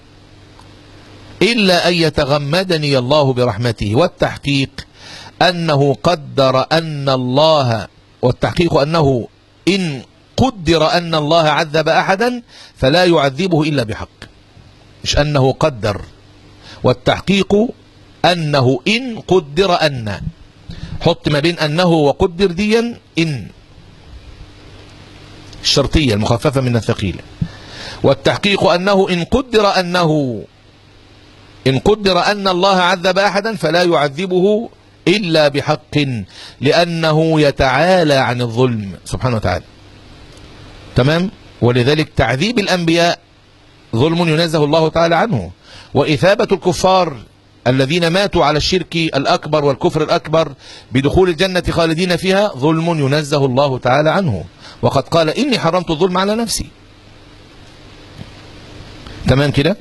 إلا أن يتغمدني الله برحمته والتحقيق أنه قدر أن الله والتحقيق أنه إن قدر أن الله عذب أحدا فلا يعذبه إلا بحق مش أنه قدر والتحقيق أنه إن قدر أن حط ما بين أنه وقدر ديا إن الشرطية المخففة من الثقيلة والتحقيق أنه إن قدر أنه إن قدر أن الله عذب أحدا فلا يعذبه إلا بحق لأنه يتعالى عن الظلم سبحانه وتعالى تمام ولذلك تعذيب الأنبياء ظلم ينزه الله تعالى عنه وإثابة الكفار الذين ماتوا على الشرك الأكبر والكفر الأكبر بدخول الجنة خالدين فيها ظلم ينزه الله تعالى عنه وقد قال إني حرمت الظلم على نفسي تمام كده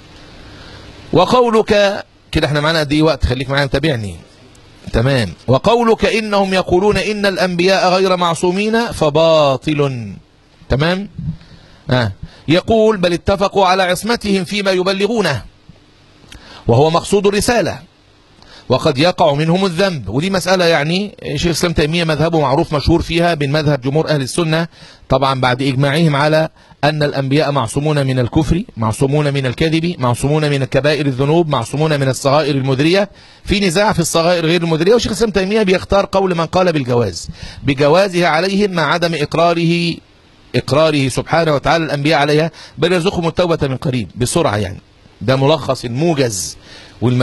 وقولك كده احنا معانا قد ايه وقت خليك معايا متابعني تمام وقولك إنهم يقولون إن الأنبياء غير معصومين فباطل تمام آه. يقول بل اتفقوا على عصمتهم فيما يبلغونه وهو مقصود الرسالة وقد يقع منهم الذنب ودي مسألة يعني شيخ الإسلام تيمية مذهبه معروف مشهور فيها بين مذهب جمهور أهل السنة طبعا بعد إجماعهم على أن الأنبياء معصومون من الكفر معصومون من الكذب معصومون من كبائر الذنوب معصومون من الصغائر المدرية في نزاع في الصغائر غير المدرية وشيخ الإسلام تيمية بيختار قول من قال بالجواز بجوازها عليهم مع عدم إقراره إقراره سبحانه وتعالى الأنبياء عليها بل يرزقهم التوبة من قريب بسرعة يعني ده ملخص موجز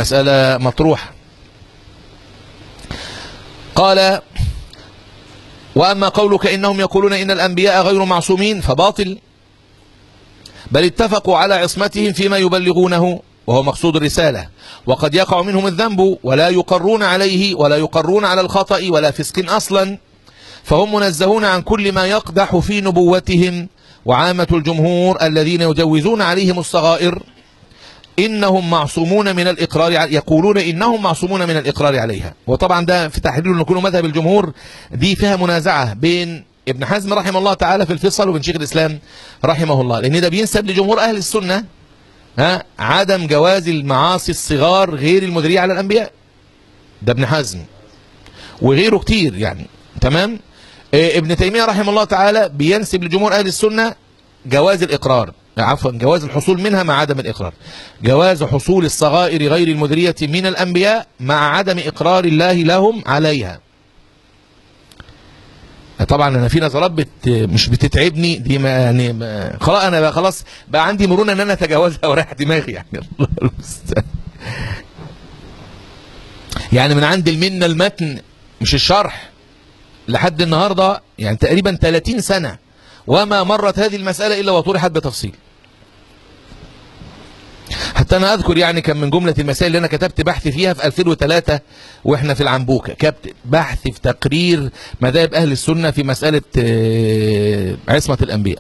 والمسألة مطروحة قال وأما قولك إنهم يقولون إن الأنبياء غير معصومين فباطل بل اتفقوا على عصمتهم فيما يبلغونه وهو مقصود الرسالة وقد يقع منهم الذنب ولا يقرون عليه ولا يقرون على الخطأ ولا فسق أصلا فهم منزهون عن كل ما يقدح في نبوتهم وعامة الجمهور الذين يجوزون عليهم الصغائر إنهم معصومون من الإقرار ع- يقولون إنهم معصومون من الإقرار عليها وطبعا ده في تحليل نكون مذهب الجمهور دي فيها منازعة بين ابن حزم رحمه الله تعالى في الفصل وبين شيخ الإسلام رحمه الله لأن ده بينسب لجمهور أهل السنة ها عدم جواز المعاصي الصغار غير المدرية على الأنبياء ده ابن حزم وغيره كتير يعني تمام آه، ابن تيمية رحمه الله تعالى بينسب لجمهور أهل السنة جواز الإقرار عفوا جواز الحصول منها مع عدم الإقرار جواز حصول الصغائر غير المدرية من الأنبياء مع عدم إقرار الله لهم عليها طبعا انا في نظرات بت مش بتتعبني دي ما يعني ما خلاص انا بقى خلاص بقى عندي مرونه ان انا اتجاوزها ورايح دماغي يعني الله المستعان. يعني من عند المنه المتن مش الشرح لحد النهارده يعني تقريبا 30 سنه وما مرت هذه المساله الا وطرحت بتفصيل حتى انا اذكر يعني كان من جمله المسائل اللي انا كتبت بحث فيها في 2003 واحنا في العنبوكه كتبت بحث في تقرير مذاهب اهل السنه في مساله آه، عصمه الانبياء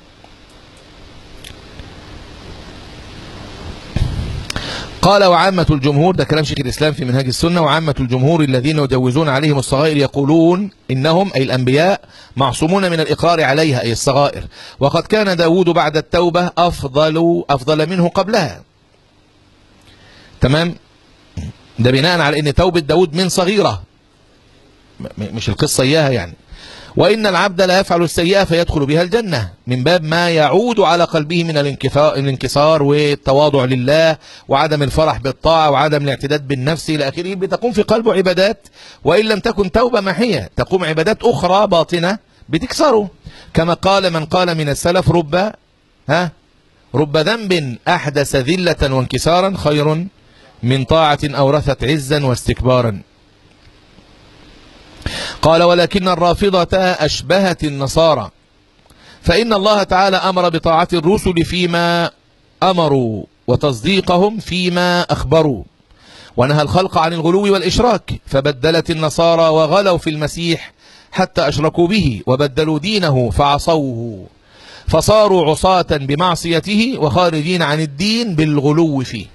قال وعامة الجمهور ده كلام شيخ الإسلام في منهاج السنة وعامة الجمهور الذين يجوزون عليهم الصغائر يقولون إنهم أي الأنبياء معصومون من الإقرار عليها أي الصغائر وقد كان داود بعد التوبة أفضل أفضل منه قبلها تمام ده بناء على ان توبة داود من صغيرة م- م- مش القصة اياها يعني وإن العبد لا يفعل السيئة فيدخل بها الجنة من باب ما يعود على قلبه من الانكفاء- الانكسار والتواضع لله وعدم الفرح بالطاعة وعدم الاعتداد بالنفس إلى آخره بتقوم في قلبه عبادات وإن لم تكن توبة محية تقوم عبادات أخرى باطنة بتكسره كما قال من قال من السلف رب ها رب ذنب أحدث ذلة وانكسارا خير من طاعة أورثت عزا واستكبارا قال ولكن الرافضة أشبهت النصارى فإن الله تعالى أمر بطاعة الرسل فيما أمروا وتصديقهم فيما أخبروا ونهى الخلق عن الغلو والإشراك فبدلت النصارى وغلوا في المسيح حتى أشركوا به وبدلوا دينه فعصوه فصاروا عصاة بمعصيته وخارجين عن الدين بالغلو فيه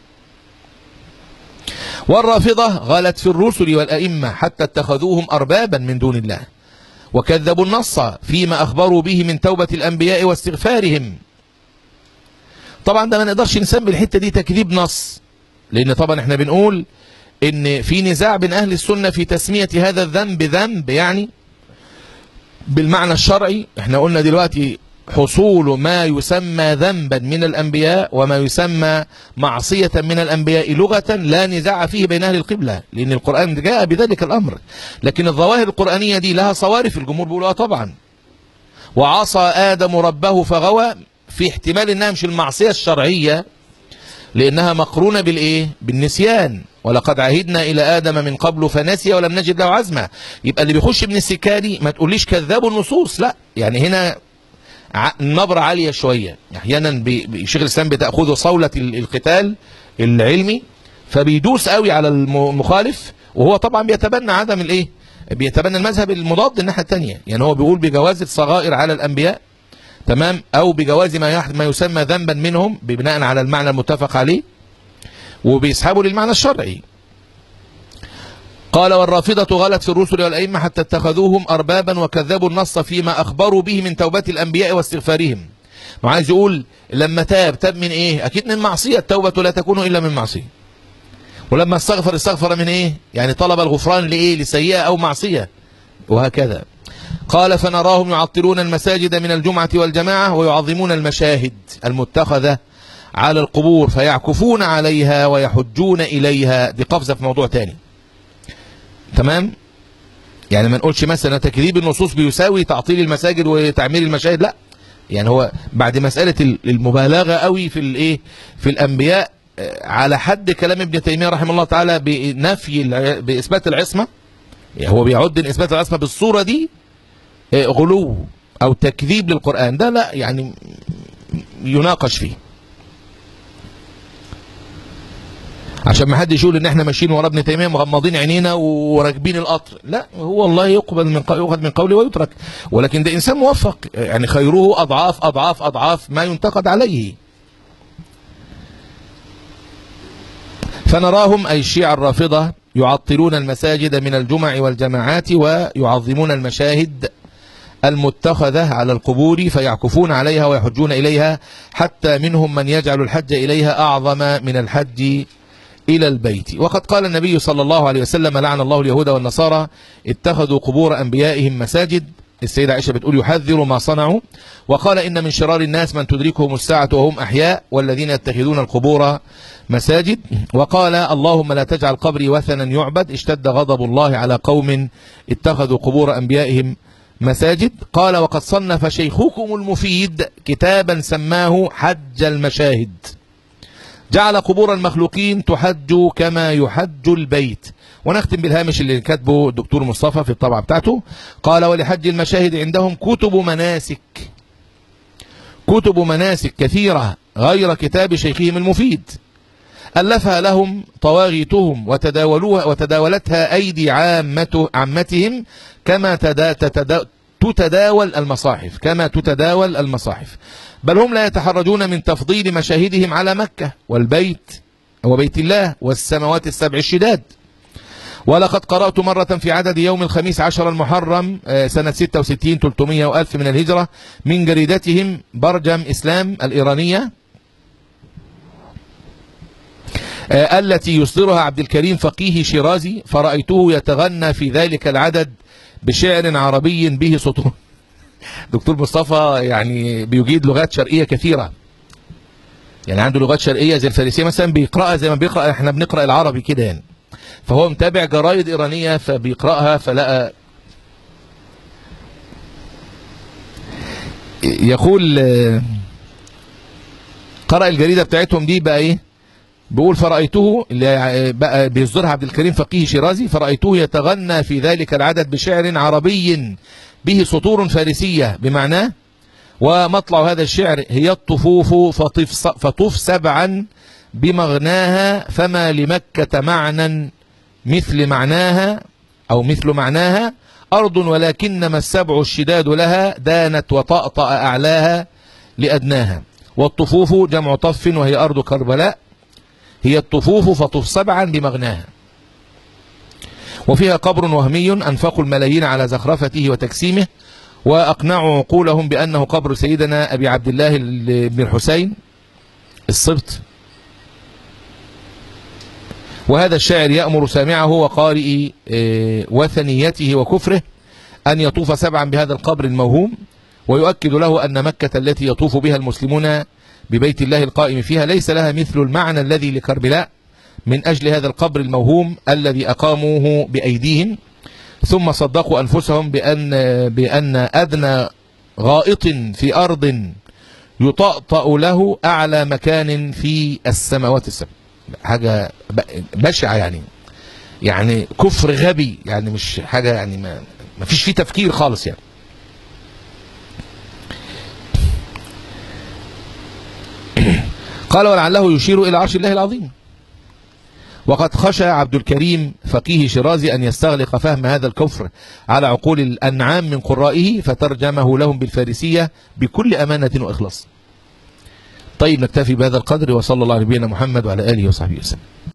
والرافضة غلت في الرسل والأئمة حتى اتخذوهم أربابا من دون الله وكذبوا النص فيما أخبروا به من توبة الأنبياء واستغفارهم طبعا ده ما نقدرش نسمي الحتة دي تكذيب نص لأن طبعا احنا بنقول إن في نزاع بين أهل السنة في تسمية هذا الذنب ذنب يعني بالمعنى الشرعي احنا قلنا دلوقتي حصول ما يسمى ذنبا من الأنبياء وما يسمى معصية من الأنبياء لغة لا نزاع فيه بين أهل القبلة لأن القرآن جاء بذلك الأمر لكن الظواهر القرآنية دي لها صوارف الجمهور بيقولوا طبعا وعصى آدم ربه فغوى في احتمال انها مش المعصية الشرعية لانها مقرونة بالايه بالنسيان ولقد عهدنا الى ادم من قبل فنسي ولم نجد له عزما يبقى اللي بيخش من السكه دي ما تقوليش كذاب النصوص لا يعني هنا ع- نبرة عالية شوية احيانا بي- بي- شيخ الاسلام بتاخذه صولة ال- القتال العلمي فبيدوس قوي على الم- المخالف وهو طبعا بيتبنى عدم الايه بيتبنى المذهب المضاد الناحيه الثانيه يعني هو بيقول بجواز الصغائر على الانبياء تمام او بجواز ما يح- ما يسمى ذنبا منهم بناء على المعنى المتفق عليه وبيسحبوا للمعنى الشرعي قال والرافضة غلت في الرسل والأئمة حتى اتخذوهم أربابا وكذبوا النص فيما أخبروا به من توبة الأنبياء واستغفارهم وعايز يقول لما تاب تاب من إيه أكيد من معصية التوبة لا تكون إلا من معصية ولما استغفر استغفر من إيه يعني طلب الغفران لإيه لسيئة أو معصية وهكذا قال فنراهم يعطلون المساجد من الجمعة والجماعة ويعظمون المشاهد المتخذة على القبور فيعكفون عليها ويحجون إليها دي قفزة في موضوع تاني تمام يعني ما نقولش مثلا تكذيب النصوص بيساوي تعطيل المساجد وتعمير المشاهد لا يعني هو بعد مسألة ال- المبالغة قوي في الايه في الأنبياء آه، على حد كلام ابن تيمية رحمه الله تعالى بنفي الع- بإثبات العصمة يعني هو بيعد إن إثبات العصمة بالصورة دي آه، غلو أو تكذيب للقرآن ده لا يعني يناقش فيه عشان ما حدش يقول ان احنا ماشيين ورا ابن تيميه مغمضين عينينا وراكبين القطر لا هو الله يقبل من قول يؤخذ من قوله ويترك ولكن ده انسان موفق يعني خيره اضعاف اضعاف اضعاف ما ينتقد عليه فنراهم اي الشيعة الرافضه يعطلون المساجد من الجمع والجماعات ويعظمون المشاهد المتخذة على القبور فيعكفون عليها ويحجون إليها حتى منهم من يجعل الحج إليها أعظم من الحج إلى البيت وقد قال النبي صلى الله عليه وسلم لعن الله اليهود والنصارى اتخذوا قبور أنبيائهم مساجد السيدة عائشة بتقول يحذر ما صنعوا وقال إن من شرار الناس من تدركهم الساعة وهم أحياء والذين يتخذون القبور مساجد وقال اللهم لا تجعل قبري وثنا يعبد اشتد غضب الله على قوم اتخذوا قبور أنبيائهم مساجد قال وقد صنف شيخكم المفيد كتابا سماه حج المشاهد جعل قبور المخلوقين تحج كما يحج البيت ونختم بالهامش اللي كاتبه الدكتور مصطفى في الطبعة بتاعته قال ولحج المشاهد عندهم كتب مناسك كتب مناسك كثيرة غير كتاب شيخهم المفيد ألفها لهم طواغيتهم وتداولوها وتداولتها أيدي عامته عامتهم كما تدا تتدا تتداول المصاحف كما تتداول المصاحف بل هم لا يتحرجون من تفضيل مشاهدهم على مكة والبيت وبيت الله والسماوات السبع الشداد ولقد قرأت مرة في عدد يوم الخميس عشر المحرم آه، سنة 66 300 وألف من الهجرة من جريدتهم برجم إسلام الإيرانية آه، التي يصدرها عبد الكريم فقيه شيرازي فرأيته يتغنى في ذلك العدد بشعر عربي به سطور دكتور مصطفى يعني بيجيد لغات شرقية كثيرة يعني عنده لغات شرقية زي الفارسية مثلا بيقرأها زي ما بيقرأ احنا بنقرأ العربي كده يعني فهو متابع جرايد إيرانية فبيقرأها فلقى يقول آه، قرأ الجريدة بتاعتهم دي بقى ايه بيقول فرأيته اللي بقى بيصدرها عبد الكريم فقيه شيرازي فرأيته يتغنى في ذلك العدد بشعر عربي به سطور فارسية بمعناه ومطلع هذا الشعر هي الطفوف فطف, فطف سبعا بمغناها فما لمكة معنى مثل معناها أو مثل معناها أرض ولكنما السبع الشداد لها دانت وطأطأ أعلاها لأدناها والطفوف جمع طف وهي أرض كربلاء هي الطفوف فطف سبعا بمغناها وفيها قبر وهمي أنفقوا الملايين على زخرفته وتكسيمه وأقنعوا عقولهم بأنه قبر سيدنا أبي عبد الله بن الحسين الصبت وهذا الشاعر يأمر سامعه وقارئ آه، وثنيته وكفره أن يطوف سبعا بهذا القبر الموهوم ويؤكد له أن مكة التي يطوف بها المسلمون ببيت الله القائم فيها ليس لها مثل المعنى الذي لكربلاء من أجل هذا القبر الموهوم الذي أقاموه بأيديهم ثم صدقوا أنفسهم بأن, بأن أدنى غائط في أرض يطأطأ له أعلى مكان في السماوات السبع حاجة بشعة يعني يعني كفر غبي يعني مش حاجة يعني ما, ما فيش فيه تفكير خالص يعني قال ولعله يشير إلى عرش الله العظيم وقد خشى عبد الكريم فقيه شرازي أن يستغلق فهم هذا الكفر على عقول الأنعام من قرائه فترجمه لهم بالفارسية بكل أمانة وإخلاص طيب نكتفي بهذا القدر وصلى الله على نبينا محمد وعلى آله وصحبه وسلم